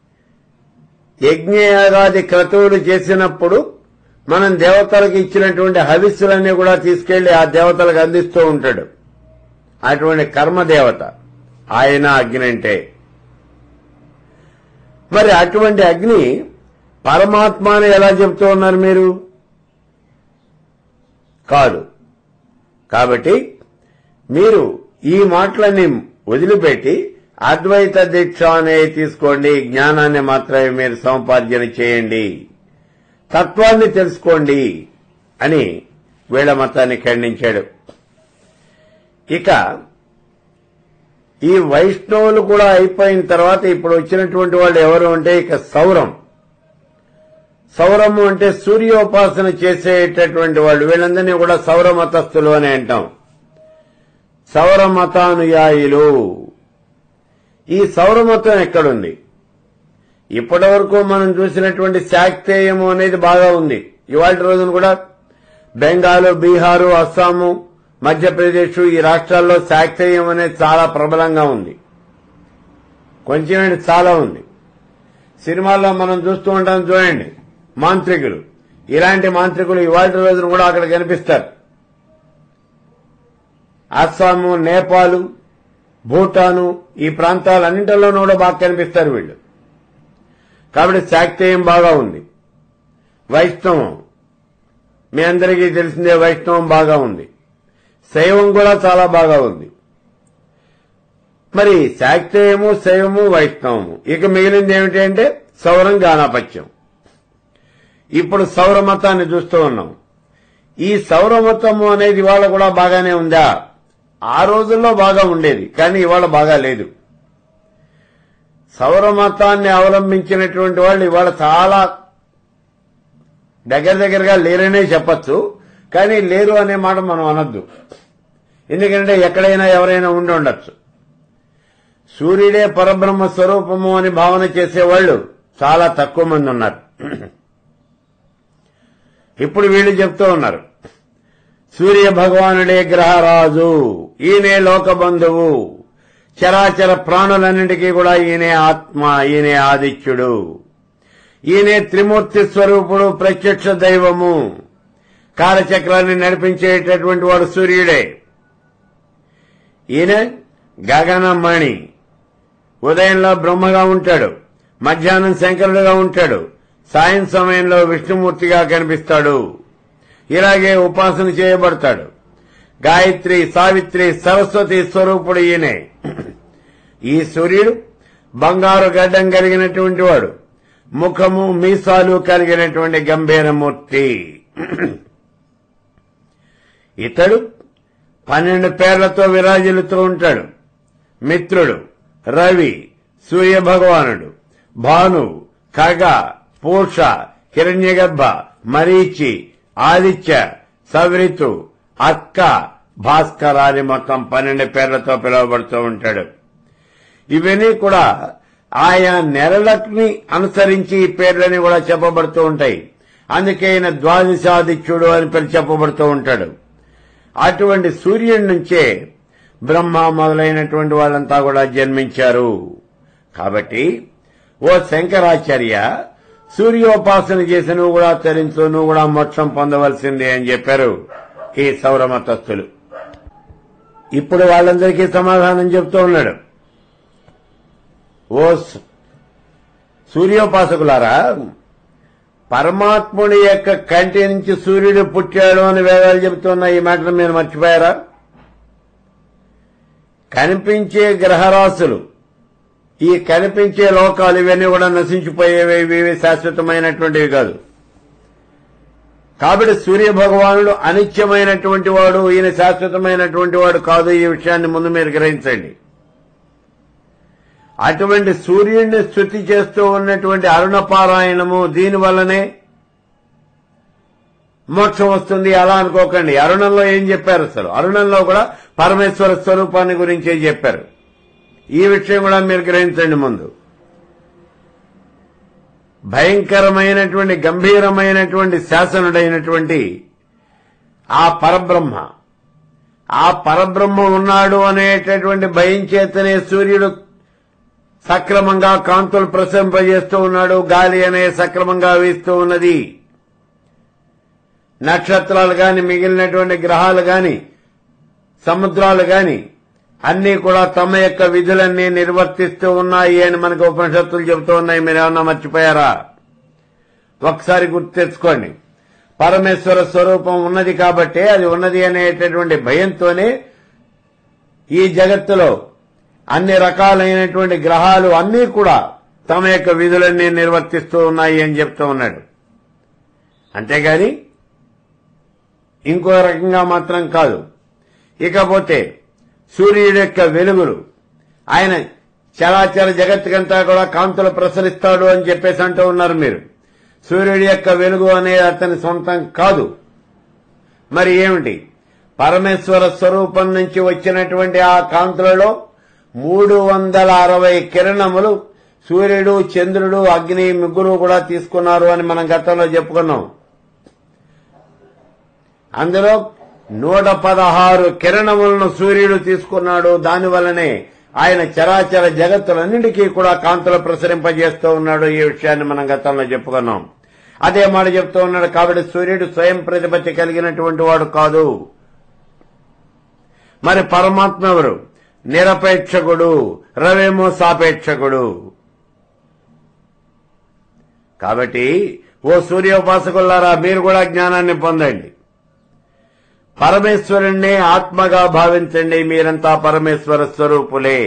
యజ్ఞయాగాది క్రతువులు చేసినప్పుడు మనం దేవతలకు ఇచ్చినటువంటి హవిస్సులన్నీ కూడా తీసుకెళ్లి ఆ దేవతలకు అందిస్తూ ఉంటాడు అటువంటి కర్మదేవత ఆయన అగ్ని అంటే మరి అటువంటి అగ్ని పరమాత్మ అని ఎలా చెప్తూ ఉన్నారు మీరు కాదు కాబట్టి మీరు ఈ మాటలన్నీ వదిలిపెట్టి అద్వైత దీక్ష అనేది తీసుకోండి జ్ఞానాన్ని మాత్రమే మీరు సముపార్జన చేయండి తత్వాన్ని తెలుసుకోండి అని వీళ్ళ మతాన్ని ఖండించాడు ఇక ఈ వైష్ణవులు కూడా అయిపోయిన తర్వాత ఇప్పుడు వచ్చినటువంటి వాళ్ళు ఎవరు అంటే ఇక సౌరం సౌరము అంటే సూర్యోపాసన చేసేటటువంటి వాళ్ళు వీళ్ళందరినీ కూడా సౌర మతస్థులు అని అంటాం సౌర మతానుయాయులు ఈ సౌర మతం ఎక్కడుంది ఇప్పటి వరకు మనం చూసినటువంటి శాక్తేయము అనేది బాగా ఉంది ఇవాళ రోజున కూడా బెంగాలు బీహారు అస్సాము మధ్యప్రదేశ్ ఈ రాష్ట్రాల్లో శాక్తేయం అనేది చాలా ప్రబలంగా ఉంది కొంచెం ఏంటి చాలా ఉంది సినిమాల్లో మనం చూస్తూ ఉంటాం చూడండి మాంత్రికులు ఇలాంటి మాంత్రికులు ఇవాళ రోజున కూడా అక్కడ కనిపిస్తారు అస్సాము నేపాలు భూటాను ఈ ప్రాంతాలన్నింటిలోనూ కూడా బాగా కనిపిస్తారు వీళ్ళు కాబట్టి శాక్తేయం బాగా ఉంది వైష్ణవం మీ అందరికీ తెలిసిందే వైష్ణవం బాగా ఉంది శైవం కూడా చాలా బాగా ఉంది మరి శాక్తేయము శైవము వైష్ణవము ఇక మిగిలింది ఏమిటి అంటే సౌరం గానాపత్యం ఇప్పుడు సౌర మతాన్ని చూస్తూ ఉన్నాం ఈ సౌర మతము అనేది ఇవాళ కూడా బాగానే ఉందా ఆ రోజుల్లో బాగా ఉండేది కానీ ఇవాళ బాగా లేదు సౌర మతాన్ని అవలంబించినటువంటి వాళ్ళు ఇవాళ చాలా దగ్గర దగ్గరగా లేరనే చెప్పచ్చు కానీ లేరు అనే మాట మనం అనొద్దు ఎందుకంటే ఎక్కడైనా ఎవరైనా ఉండి ఉండొచ్చు సూర్యుడే పరబ్రహ్మ స్వరూపము అని భావన చేసేవాళ్ళు చాలా తక్కువ మంది ఉన్నారు ఇప్పుడు వీళ్ళు చెప్తూ ఉన్నారు సూర్య భగవానుడే గ్రహరాజు ఈయనే లోకబంధువు చరాచర ప్రాణులన్నింటికీ కూడా ఈయనే ఆత్మ ఈయనే ఆదిత్యుడు ఈయనే త్రిమూర్తి స్వరూపుడు ప్రత్యక్ష దైవము కాలచక్రాన్ని నడిపించేటటువంటి వాడు సూర్యుడే ఈయన గగనమణి ఉదయంలో బ్రహ్మగా ఉంటాడు మధ్యాహ్నం శంకరుడుగా ఉంటాడు సాయం సమయంలో విష్ణుమూర్తిగా కనిపిస్తాడు ఇలాగే ఉపాసన చేయబడతాడు గాయత్రి సావిత్రి సరస్వతి స్వరూపుడు ఈయనే ఈ సూర్యుడు బంగారు గడ్డం కలిగినటువంటి వాడు ముఖము మీసాలు కలిగినటువంటి గంభీరమూర్తి ఇతడు పన్నెండు పేర్లతో విరాజిల్లుతూ ఉంటాడు మిత్రుడు రవి సూర్య భగవానుడు భాను ఖగ పూష హిరణ్యగర్భ మరీచి ఆదిత్య సవరితు అక్క భాస్కరాని మొత్తం పన్నెండు పేర్లతో పిలువబడుతూ ఉంటాడు ఇవన్నీ కూడా ఆయా నెలలని అనుసరించి ఈ పేర్లని కూడా చెప్పబడుతూ ఉంటాయి అందుకే ఈయన ద్వాదశాదిత్యుడు అని పేరు చెప్పబడుతూ ఉంటాడు అటువంటి సూర్యుడి నుంచే బ్రహ్మ మొదలైనటువంటి వాళ్ళంతా కూడా జన్మించారు కాబట్టి ఓ శంకరాచార్య సూర్యోపాసన చేసి నువ్వు కూడా తరించు నువ్వు కూడా మోక్షం పొందవలసిందే అని చెప్పారు ఈ సౌరమతస్థులు ఇప్పుడు వాళ్ళందరికీ సమాధానం చెప్తూ ఉన్నాడు ఓ స్- సూర్యోపాసకులారా పరమాత్ముడి యొక్క కంటి నుంచి సూర్యుడు పుట్టాడు అని వేదాలు చెబుతున్న ఈ మాటను మీరు మర్చిపోయారా కనిపించే గ్రహరాశులు ఈ కనిపించే లోకాలు ఇవన్నీ కూడా నశించిపోయేవి ఇవి శాశ్వతమైనటువంటివి కాదు కాబట్టి సూర్య భగవానుడు అనిత్యమైనటువంటి వాడు ఈయన శాశ్వతమైనటువంటి వాడు కాదు ఈ విషయాన్ని ముందు మీరు గ్రహించండి అటువంటి సూర్యుడిని స్థుతి చేస్తూ ఉన్నటువంటి అరుణపారాయణము దీని వల్లనే మోక్షం వస్తుంది అలా అనుకోకండి అరుణంలో ఏం చెప్పారు అసలు అరుణంలో కూడా పరమేశ్వర స్వరూపాన్ని గురించే చెప్పారు ఈ విషయం కూడా మీరు గ్రహించండి ముందు భయంకరమైనటువంటి గంభీరమైనటువంటి శాసనుడైనటువంటి ఆ పరబ్రహ్మ ఆ పరబ్రహ్మ ఉన్నాడు అనేటటువంటి భయం చేతనే సూర్యుడు సక్రమంగా కాంతులు ప్రసరింపజేస్తూ ఉన్నాడు గాలి అనే సక్రమంగా వీస్తూ ఉన్నది నక్షత్రాలు గాని మిగిలినటువంటి గ్రహాలు గాని సముద్రాలు గాని అన్ని కూడా తమ యొక్క విధులన్నీ నిర్వర్తిస్తూ ఉన్నాయి అని మనకు ఉపనిషత్తులు చెబుతూ ఉన్నాయి మీరు ఏమన్నా మర్చిపోయారా ఒకసారి గుర్తు తెచ్చుకోండి పరమేశ్వర స్వరూపం ఉన్నది కాబట్టే అది ఉన్నది అనేటటువంటి భయంతోనే ఈ జగత్తులో అన్ని రకాలైనటువంటి గ్రహాలు అన్నీ కూడా తమ యొక్క విధులన్నీ నిర్వర్తిస్తూ ఉన్నాయి అని చెప్తూ ఉన్నాడు అంతేగాని ఇంకో రకంగా మాత్రం కాదు ఇకపోతే సూర్యుడి యొక్క వెలుగులు ఆయన చరాచర జగత్తుకంతా కూడా కాంతులు ప్రసరిస్తాడు అని చెప్పేసి అంటూ ఉన్నారు మీరు సూర్యుడి యొక్క వెలుగు అనేది అతని సొంతం కాదు మరి ఏమిటి పరమేశ్వర స్వరూపం నుంచి వచ్చినటువంటి ఆ కాంతులలో మూడు వందల అరవై కిరణములు సూర్యుడు చంద్రుడు అగ్ని ముగ్గురు కూడా తీసుకున్నారు అని మనం గతంలో చెప్పుకున్నాం అందులో నూట పదహారు కిరణములను సూర్యుడు తీసుకున్నాడు దానివల్లనే ఆయన చరాచర జగత్తులన్నింటికీ కూడా కాంతులు ప్రసరింపజేస్తూ ఉన్నాడు ఈ విషయాన్ని మనం గతంలో చెప్పుకున్నాం అదే మాట చెప్తూ ఉన్నాడు కాబట్టి సూర్యుడు స్వయం ప్రతిపత్తి కలిగినటువంటి వాడు కాదు మరి పరమాత్మ ఎవరు నిరపేక్షకుడు రవేమో సాపేక్షకుడు కాబట్టి ఓ సూర్యోపాసకులారా మీరు కూడా జ్ఞానాన్ని పొందండి పరమేశ్వరుణ్ణి ఆత్మగా భావించండి మీరంతా పరమేశ్వర స్వరూపులే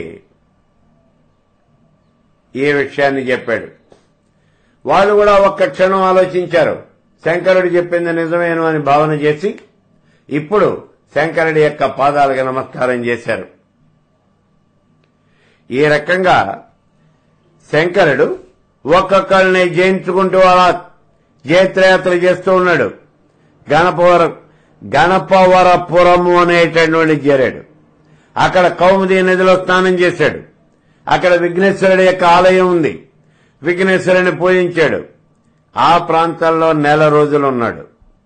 ఈ విషయాన్ని చెప్పాడు వాళ్ళు కూడా ఒక్క క్షణం ఆలోచించారు శంకరుడు చెప్పింది నిజమేను అని భావన చేసి ఇప్పుడు శంకరుడి యొక్క పాదాలకు నమస్కారం చేశారు ఈ రకంగా శంకరుడు ఒక్కొక్కరిని జయించుకుంటూ అలా జయత్రయాత్ర చేస్తూ ఉన్నాడు గణపవర గణపవరపురము అనేటటువంటి చేరాడు అక్కడ కౌముది నదిలో స్నానం చేశాడు అక్కడ విఘ్నేశ్వరుడి యొక్క ఆలయం ఉంది విఘ్నేశ్వరుని పూజించాడు ఆ ప్రాంతంలో నెల రోజులు ఉన్నాడు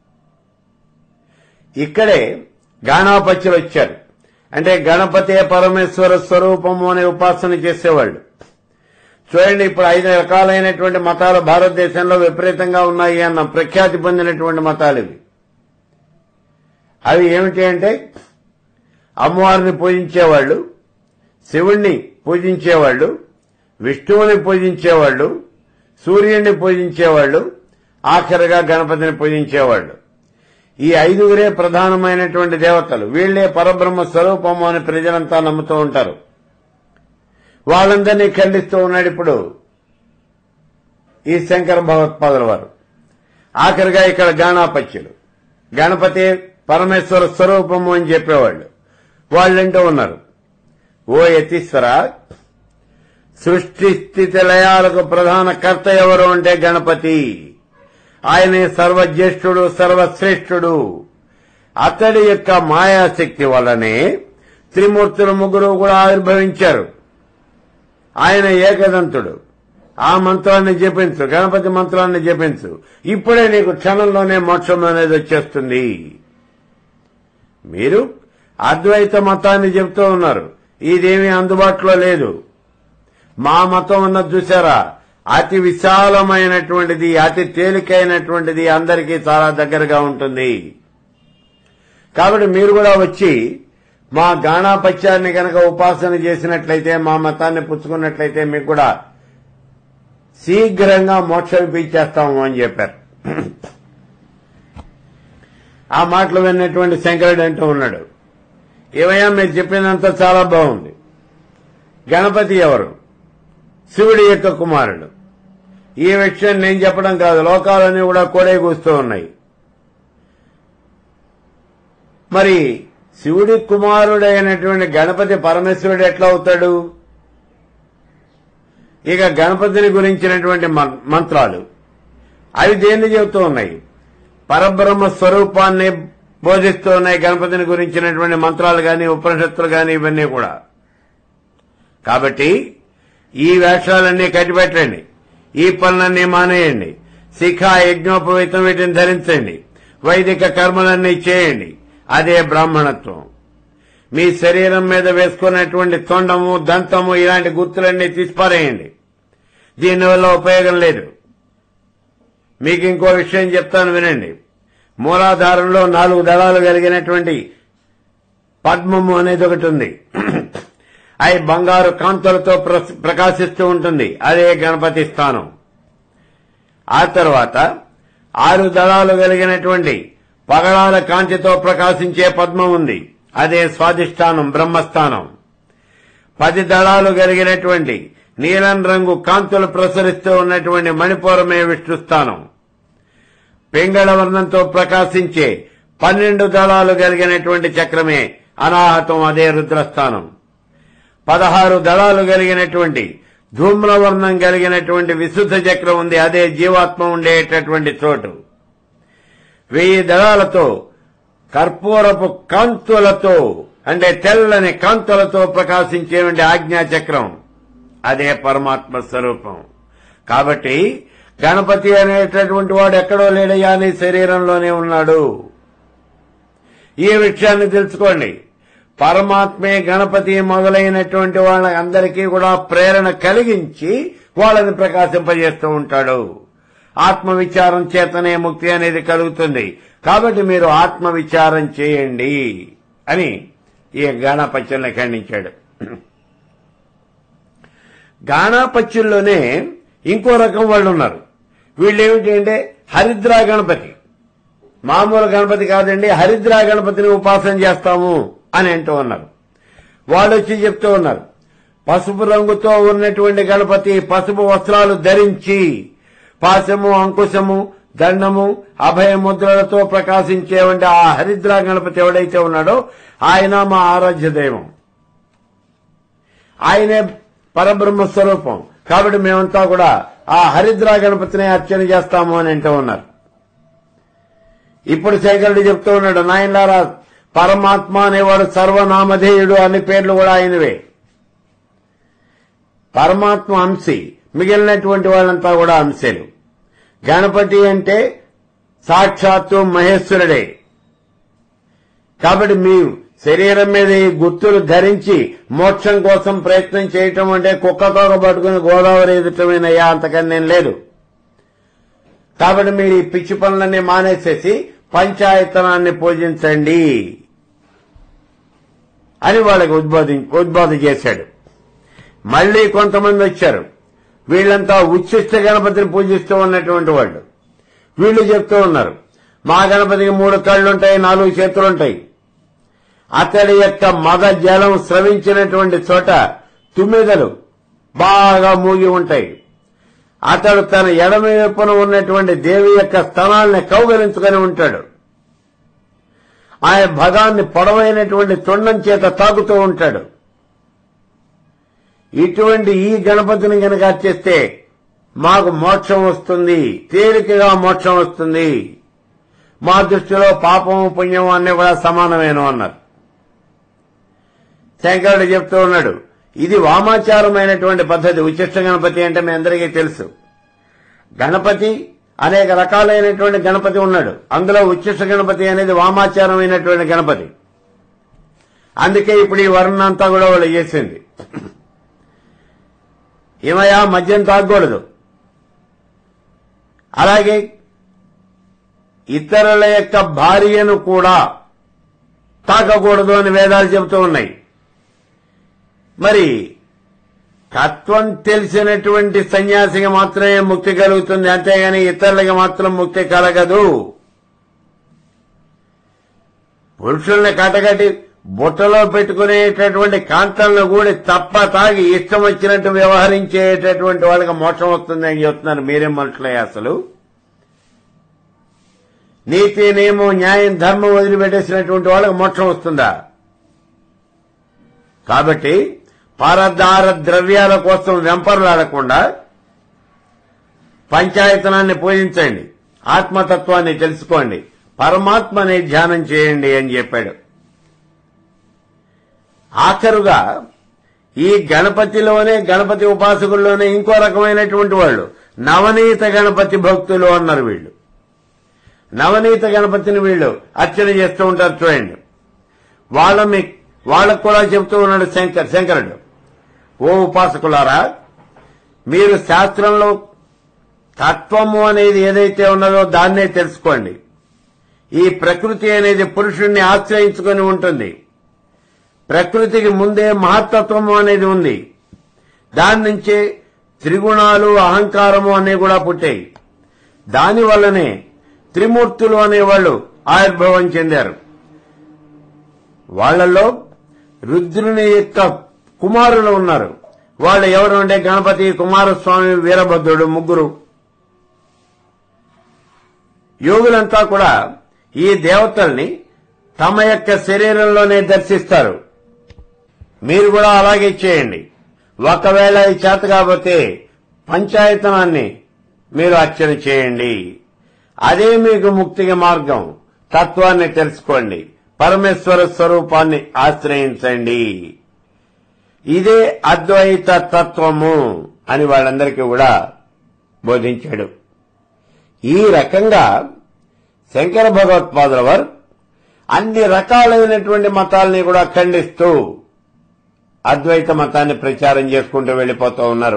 ఇక్కడే గాణాపత్యులు వచ్చారు అంటే గణపతే పరమేశ్వర స్వరూపము అనే ఉపాసన చేసేవాళ్ళు చూడండి ఇప్పుడు ఐదు రకాలైనటువంటి మతాలు భారతదేశంలో విపరీతంగా ఉన్నాయి అన్న ప్రఖ్యాతి పొందినటువంటి మతాలు ఇవి అవి ఏమిటి అంటే అమ్మవారిని పూజించేవాళ్ళు శివుణ్ణి పూజించేవాళ్ళు విష్ణువుని పూజించేవాళ్ళు సూర్యుడిని పూజించేవాళ్ళు ఆఖరిగా గణపతిని పూజించేవాళ్ళు ఈ ఐదుగురే ప్రధానమైనటువంటి దేవతలు వీళ్లే పరబ్రహ్మ స్వరూపము అని ప్రజలంతా నమ్ముతూ ఉంటారు వాళ్ళందరినీ ఖండిస్తూ ఉన్నాడు ఇప్పుడు ఈ శంకర భగవత్పాదుల వారు ఆఖరిగా ఇక్కడ గాణాపత్యులు గణపతి పరమేశ్వర స్వరూపము అని చెప్పేవాళ్ళు వాళ్ళంటూ ఉన్నారు ఓ యతీశ్వర సృష్టి స్థితి లయాలకు ప్రధాన కర్త ఎవరు అంటే గణపతి ఆయనే సర్వజ్యేష్ఠుడు సర్వశ్రేష్ఠుడు అతడి యొక్క మాయాశక్తి వల్లనే త్రిమూర్తులు ముగ్గురు కూడా ఆవిర్భవించారు ఆయన ఏకదంతుడు ఆ మంత్రాన్ని జపించు గణపతి మంత్రాన్ని జపించు ఇప్పుడే నీకు క్షణంలోనే మోక్షం అనేది వచ్చేస్తుంది మీరు అద్వైత మతాన్ని చెబుతూ ఉన్నారు ఇదేమీ అందుబాటులో లేదు మా మతం ఉన్నది చూసారా అతి విశాలమైనటువంటిది అతి తేలికైనటువంటిది అందరికీ చాలా దగ్గరగా ఉంటుంది కాబట్టి మీరు కూడా వచ్చి మా గాణాపత్యాన్ని గనక ఉపాసన చేసినట్లయితే మా మతాన్ని పుచ్చుకున్నట్లయితే మీకు కూడా శీఘ్రంగా మోక్షం ఇప్పించేస్తాము అని చెప్పారు ఆ మాటలు విన్నటువంటి శంకరుడు అంటూ ఉన్నాడు ఏవయ్యా మీరు చెప్పినంత చాలా బాగుంది గణపతి ఎవరు శివుడి యొక్క కుమారుడు ఈ విషయం నేను చెప్పడం కాదు లోకాలన్నీ కూడా కోడే కూస్తూ ఉన్నాయి మరి శివుడి కుమారుడైనటువంటి గణపతి పరమేశ్వరుడు ఎట్లా అవుతాడు ఇక గణపతిని గురించినటువంటి మం- మంత్రాలు అవి దేన్ని చెబుతూ ఉన్నాయి పరబ్రహ్మ స్వరూపాన్ని బోధిస్తూ ఉన్నాయి గణపతిని గురించినటువంటి మంత్రాలు గాని ఉపనిషత్తులు గాని ఇవన్నీ కూడా కాబట్టి ఈ వేషాలన్నీ కట్టిపెట్టండి ఈ పనులన్నీ మానేయండి శిఖ యజ్ఞోపవీతం వీటిని ధరించండి వైదిక కర్మలన్నీ చేయండి అదే బ్రాహ్మణత్వం మీ శరీరం మీద వేసుకున్నటువంటి తొండము దంతము ఇలాంటి గుర్తులన్నీ తీసిపారేయండి దీనివల్ల ఉపయోగం లేదు మీకు ఇంకో విషయం చెప్తాను వినండి మూలాధారంలో నాలుగు దళాలు కలిగినటువంటి పద్మము అనేది ఒకటి ఉంది అవి బంగారు కాంతులతో ప్ర- ప్రకాశిస్తూ ఉంటుంది అదే గణపతి స్థానం ఆ తర్వాత ఆరు దళాలు కలిగినటువంటి పగడాల కాంతితో ప్రకాశించే పద్మం ఉంది అదే స్వాధిష్టానం బ్రహ్మస్థానం పది దళాలు కలిగినటువంటి నీలం రంగు కాంతులు ప్రసరిస్తూ ఉన్నటువంటి మణిపూరమే విష్ణుస్థానం పింగళ వర్ణంతో ప్రకాశించే పన్నెండు దళాలు కలిగినటువంటి చక్రమే అనాహతం అదే రుద్రస్థానం పదహారు దళాలు కలిగినటువంటి ధూమ్ర వర్ణం కలిగినటువంటి విశుద్ధ చక్రం ఉంది అదే జీవాత్మ ఉండేటటువంటి చోటు వెయ్యి దళాలతో కర్పూరపు కాంతులతో అంటే తెల్లని కాంతులతో ప్రకాశించేటువంటి ఆజ్ఞా చక్రం అదే పరమాత్మ స్వరూపం కాబట్టి గణపతి అనేటటువంటి వాడు ఎక్కడో లేడయ్యా నీ శరీరంలోనే ఉన్నాడు ఈ విషయాన్ని తెలుసుకోండి పరమాత్మే గణపతి మొదలైనటువంటి వాళ్ళందరికీ కూడా ప్రేరణ కలిగించి వాళ్ళని ప్రకాశింపజేస్తూ ఉంటాడు ఆత్మ విచారం చేతనే ముక్తి అనేది కలుగుతుంది కాబట్టి మీరు ఆత్మ విచారం చేయండి అని ఈ గానాపత్యుల్ని ఖండించాడు గానాపత్యుల్లోనే ఇంకో రకం వాళ్ళు ఉన్నారు వీళ్ళు ఏమిటి అంటే హరిద్రా గణపతి మామూలు గణపతి కాదండి హరిద్రా గణపతిని ఉపాసన చేస్తాము అని అంటూ ఉన్నారు వాళ్ళు వచ్చి చెప్తూ ఉన్నారు పసుపు రంగుతో ఉన్నటువంటి గణపతి పసుపు వస్త్రాలు ధరించి పాశము అంకుశము దండము అభయ ముద్రలతో ప్రకాశించేవంటి ఆ హరిద్రా గణపతి ఎవడైతే ఉన్నాడో ఆయన మా ఆరాధ్య దైవం ఆయనే పరబ్రహ్మ స్వరూపం కాబట్టి మేమంతా కూడా ఆ హరిద్రా గణపతిని అర్చన చేస్తాము అని అంటూ ఉన్నారు ఇప్పుడు శేఖరుడు చెప్తూ ఉన్నాడు నాయనలారా పరమాత్మ అనేవాడు సర్వనామధేయుడు అన్ని పేర్లు కూడా ఆయనవే పరమాత్మ అంశి మిగిలినటువంటి వాళ్ళంతా కూడా అంశలు గణపతి అంటే సాక్షాత్తు మహేశ్వరుడే కాబట్టి మీ శరీరం మీద ఈ గుర్తులు ధరించి మోక్షం కోసం ప్రయత్నం చేయటం అంటే కుక్క తోక పట్టుకుని గోదావరి ఎదుటమేనయ్యా అంతకని నేను లేదు కాబట్టి మీరు ఈ పిచ్చి పనులన్నీ మానేసేసి పంచాయతనాన్ని పూజించండి అని వాళ్ళకి ఉద్బోధి ఉద్బోధ చేశాడు మళ్లీ కొంతమంది వచ్చారు వీళ్ళంతా ఉచ్చిష్ట గణపతిని పూజిస్తూ ఉన్నటువంటి వాళ్ళు వీళ్ళు చెప్తూ ఉన్నారు మా గణపతికి మూడు కళ్ళుంటాయి నాలుగు చేతులుంటాయి అతడి యొక్క మద జలం స్రవించినటువంటి చోట తుమ్మిదలు బాగా మూగి ఉంటాయి అతడు తన ఎడమ వైపున ఉన్నటువంటి దేవి యొక్క స్థనాల్ని కౌగలించుకొని ఉంటాడు ఆయన భగాన్ని పొడవైనటువంటి తొండం చేత తాకుతూ ఉంటాడు ఇటువంటి ఈ గణపతిని గనక అర్చిస్తే మాకు మోక్షం వస్తుంది తేలికగా మోక్షం వస్తుంది మా దృష్టిలో పాపము పుణ్యము అన్నీ కూడా సమానమేను అన్నారు శంకరుడు చెప్తూ ఉన్నాడు ఇది వామాచారమైనటువంటి పద్ధతి ఉచిష్ట గణపతి అంటే మీ అందరికీ తెలుసు గణపతి అనేక రకాలైనటువంటి గణపతి ఉన్నాడు అందులో ఉచ్చిష్ట గణపతి అనేది వామాచారమైనటువంటి గణపతి అందుకే ఇప్పుడు ఈ వర్ణన అంతా కూడా వాళ్ళు చేసింది ఏమయ్యా మద్యం తాగకూడదు అలాగే ఇతరుల యొక్క భార్యను కూడా తాకకూడదు అని వేదాలు చెబుతూ ఉన్నాయి మరి తత్వం తెలిసినటువంటి సన్యాసికి మాత్రమే ముక్తి కలుగుతుంది అంతేగాని ఇతరులకి మాత్రం ముక్తి కలగదు పురుషుల్ని కటగటి బుట్టలో పెట్టుకునేటటువంటి కాంతలను కూడా తప్ప తాగి ఇష్టం వచ్చినట్టు వ్యవహరించేటటువంటి వాళ్ళకి మోక్షం వస్తుంది అని చెప్తున్నారు మీరేం మనుషులే అసలు నీతి నియమం న్యాయం ధర్మం వదిలిపెట్టేసినటువంటి వాళ్ళకి మోక్షం వస్తుందా కాబట్టి పరదార ద్రవ్యాల కోసం వెంపర్లాడకుండా పంచాయతనాన్ని పూజించండి ఆత్మతత్వాన్ని తెలుసుకోండి పరమాత్మని ధ్యానం చేయండి అని చెప్పాడు ఆఖరుగా ఈ గణపతిలోనే గణపతి ఉపాసకుల్లోనే ఇంకో రకమైనటువంటి వాళ్ళు నవనీత గణపతి భక్తులు అన్నారు వీళ్ళు నవనీత గణపతిని వీళ్ళు అర్చన చేస్తూ ఉంటారు చూడండి వాళ్ళని వాళ్ళకు కూడా చెబుతూ ఉన్నాడు శంకర్ శంకరుడు ఓ ఉపాసకులారా మీరు శాస్త్రంలో తత్వము అనేది ఏదైతే ఉన్నదో దాన్నే తెలుసుకోండి ఈ ప్రకృతి అనేది పురుషుణ్ణి ఆశ్రయించుకొని ఉంటుంది ప్రకృతికి ముందే మహత్తత్వము అనేది ఉంది దాని నుంచే త్రిగుణాలు అహంకారము అనేవి కూడా పుట్టాయి దాని వల్లనే త్రిమూర్తులు అనేవాళ్ళు ఆవిర్భావం చెందారు వాళ్ళలో రుద్రుని యొక్క కుమారులు ఉన్నారు వాళ్ళు ఎవరు అంటే గణపతి కుమారస్వామి వీరభద్రుడు ముగ్గురు యోగులంతా కూడా ఈ దేవతల్ని తమ యొక్క శరీరంలోనే దర్శిస్తారు మీరు కూడా అలాగే చేయండి ఒకవేళ ఈ చేత కాకపోతే పంచాయతనాన్ని మీరు అర్చన చేయండి అదే మీకు ముక్తికి మార్గం తత్వాన్ని తెలుసుకోండి పరమేశ్వర స్వరూపాన్ని ఆశ్రయించండి ఇదే అద్వైత తత్వము అని వాళ్ళందరికీ కూడా బోధించాడు ఈ రకంగా శంకర భగవత్పాదుల వారు అన్ని రకాలైనటువంటి మతాల్ని కూడా ఖండిస్తూ అద్వైత మతాన్ని ప్రచారం చేసుకుంటూ వెళ్లిపోతూ ఉన్నారు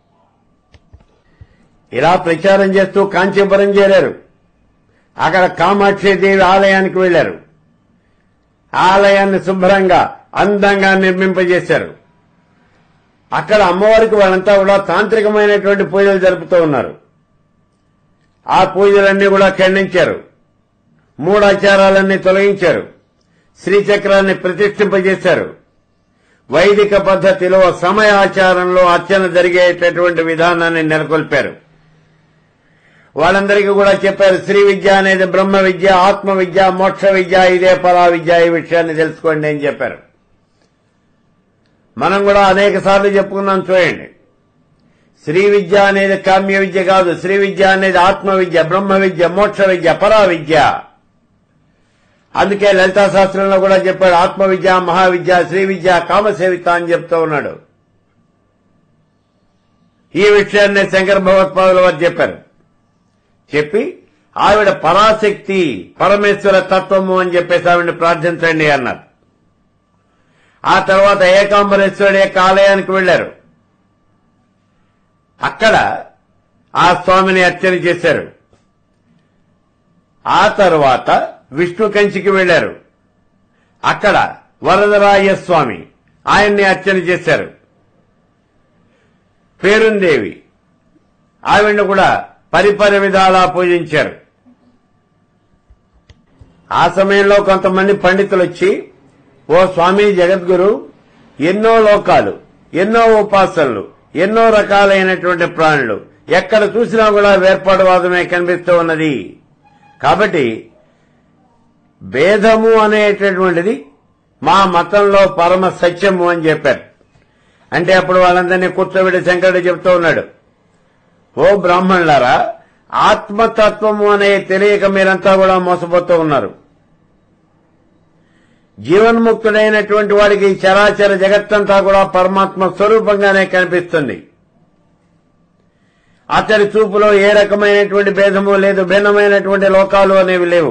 ఇలా ప్రచారం చేస్తూ కాంచీపురం చేరారు అక్కడ కామాక్షి దేవి ఆలయానికి వెళ్లారు ఆలయాన్ని శుభ్రంగా అందంగా నిర్మింపజేశారు అక్కడ అమ్మవారికి వాళ్ళంతా కూడా తాంత్రికమైనటువంటి పూజలు జరుపుతూ ఉన్నారు ఆ పూజలన్నీ కూడా ఖండించారు మూడాచారాలన్నీ తొలగించారు శ్రీచక్రాన్ని ప్రతిష్ఠింపజేశారు వైదిక పద్ధతిలో సమయాచారంలో అర్చన జరిగేటటువంటి విధానాన్ని నెలకొల్పారు వాళ్ళందరికీ కూడా చెప్పారు శ్రీ విద్య అనేది బ్రహ్మ విద్య ఆత్మ విద్య మోక్ష విద్య ఇదే పరా విద్య ఈ విషయాన్ని తెలుసుకోండి అని చెప్పారు మనం కూడా అనేక సార్లు చెప్పుకున్నాం చూడండి శ్రీ విద్య అనేది కామ్య విద్య కాదు శ్రీ విద్య అనేది ఆత్మ విద్య బ్రహ్మ విద్య మోక్ష విద్య పరా విద్య అందుకే లలితా శాస్త్రంలో కూడా చెప్పాడు ఆత్మ విద్య మహావిద్య శ్రీ విద్య కామసేవిత అని చెప్తూ ఉన్నాడు ఈ విషయాన్ని శంకర భగవత్పాదుల వారు చెప్పారు చెప్పి ఆవిడ పరాశక్తి పరమేశ్వర తత్వము అని చెప్పేసి ఆవిడని ప్రార్థించండి అన్నారు ఆ తర్వాత ఏకాంబరేశ్వరుడి యొక్క ఆలయానికి వెళ్లారు అక్కడ ఆ స్వామిని అర్చన చేశారు ఆ తర్వాత విష్ణు కంచికి వెళ్లారు అక్కడ వరదరాయ స్వామి ఆయన్ని అర్చన చేశారు పేరుందేవి ఆవిడ్ని కూడా పరిపర విధాలా పూజించారు ఆ సమయంలో కొంతమంది పండితులు వచ్చి ఓ స్వామి జగద్గురు ఎన్నో లోకాలు ఎన్నో ఉపాసనలు ఎన్నో రకాలైనటువంటి ప్రాణులు ఎక్కడ చూసినా కూడా వేర్పాటువాదమే కనిపిస్తూ ఉన్నది కాబట్టి భేదము అనేటటువంటిది మా మతంలో పరమ సత్యము అని చెప్పారు అంటే అప్పుడు వాళ్ళందరినీ కూర్చోబెట్టి శంకరుడు చెప్తూ ఉన్నాడు ఓ బ్రాహ్మణులారా ఆత్మతత్వము అనే తెలియక మీరంతా కూడా మోసపోతూ ఉన్నారు జీవన్ముక్తుడైనటువంటి వాడికి ఈ చరాచర జగత్తంతా కూడా పరమాత్మ స్వరూపంగానే కనిపిస్తుంది అతడి చూపులో ఏ రకమైనటువంటి భేదము లేదు భిన్నమైనటువంటి లోకాలు అనేవి లేవు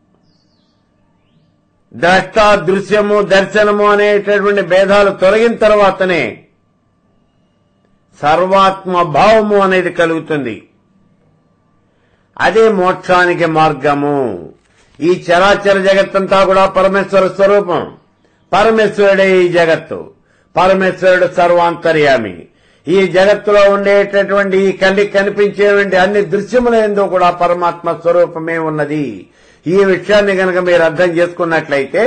ద్రష్ట దృశ్యము దర్శనము అనేటటువంటి భేదాలు తొలగిన తర్వాతనే సర్వాత్మ భావము అనేది కలుగుతుంది అదే మోక్షానికి మార్గము ఈ చరాచర జగత్తంతా కూడా పరమేశ్వర స్వరూపం పరమేశ్వరుడే ఈ జగత్తు పరమేశ్వరుడు సర్వాంతర్యామి ఈ జగత్తులో ఉండేటటువంటి ఈ కంటికి కనిపించేటువంటి అన్ని దృశ్యముల ఎందు కూడా పరమాత్మ స్వరూపమే ఉన్నది ఈ విషయాన్ని గనక మీరు అర్థం చేసుకున్నట్లయితే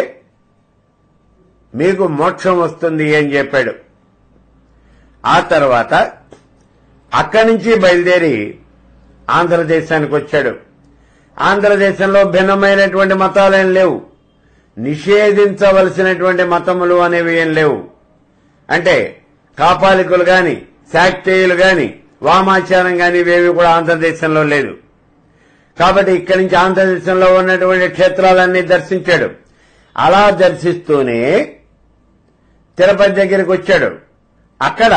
మీకు మోక్షం వస్తుంది అని చెప్పాడు ఆ తర్వాత అక్కడి నుంచి బయలుదేరి ఆంధ్రదేశానికి వచ్చాడు ఆంధ్రదేశంలో భిన్నమైనటువంటి మతాలేం లేవు నిషేధించవలసినటువంటి మతములు అనేవి ఏం లేవు అంటే కాపాలికులు గాని శాక్తేయులు గాని వామాచారం గాని ఇవేవి కూడా ఆంధ్రదేశంలో లేదు కాబట్టి ఇక్కడి నుంచి ఆంధ్రదేశంలో ఉన్నటువంటి క్షేత్రాలన్నీ దర్శించాడు అలా దర్శిస్తూనే తిరుపతి దగ్గరికి వచ్చాడు అక్కడ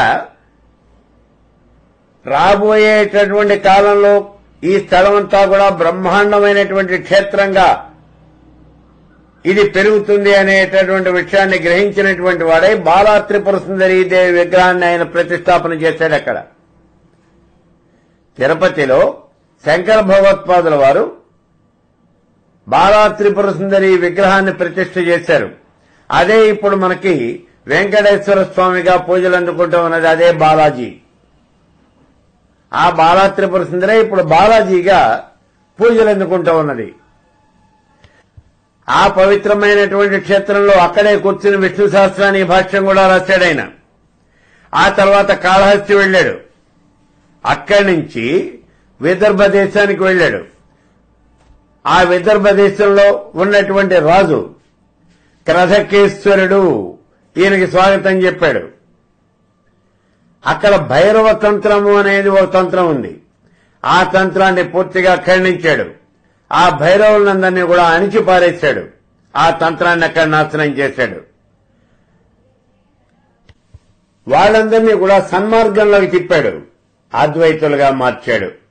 రాబోయేటటువంటి కాలంలో ఈ స్థలం అంతా కూడా బ్రహ్మాండమైనటువంటి క్షేత్రంగా ఇది పెరుగుతుంది అనేటటువంటి విషయాన్ని గ్రహించినటువంటి వాడై బాలా త్రిపుర సుందరీ దేవి విగ్రహాన్ని ఆయన ప్రతిష్టాపన చేశాడు అక్కడ తిరుపతిలో శంకర భగవత్పాదుల వారు బాలా త్రిపుర సుందరి విగ్రహాన్ని ప్రతిష్ఠ చేశారు అదే ఇప్పుడు మనకి వెంకటేశ్వర స్వామిగా పూజలు అందుకుంటూ ఉన్నది అదే బాలాజీ ఆ బాలా త్రిపుర సుందరే ఇప్పుడు బాలాజీగా పూజలు అందుకుంటూ ఉన్నది ఆ పవిత్రమైనటువంటి క్షేత్రంలో అక్కడే కూర్చుని విష్ణు సహస్రాన్ని భాష్యం కూడా రాశాడు ఆయన ఆ తర్వాత కాళహస్తి వెళ్ళాడు అక్కడి నుంచి విదర్భ దేశానికి వెళ్ళాడు ఆ విదర్భ దేశంలో ఉన్నటువంటి రాజు క్రధకేశ్వరుడు ఈయనకి స్వాగతం చెప్పాడు అక్కడ భైరవ తంత్రము అనేది ఒక తంత్రం ఉంది ఆ తంత్రాన్ని పూర్తిగా ఖండించాడు ఆ భైరవులందరినీ కూడా అణిచి పారేశాడు ఆ తంత్రాన్ని అక్కడ నాశనం చేశాడు వాళ్ళందరినీ కూడా సన్మార్గంలోకి తిప్పాడు అద్వైతులుగా మార్చాడు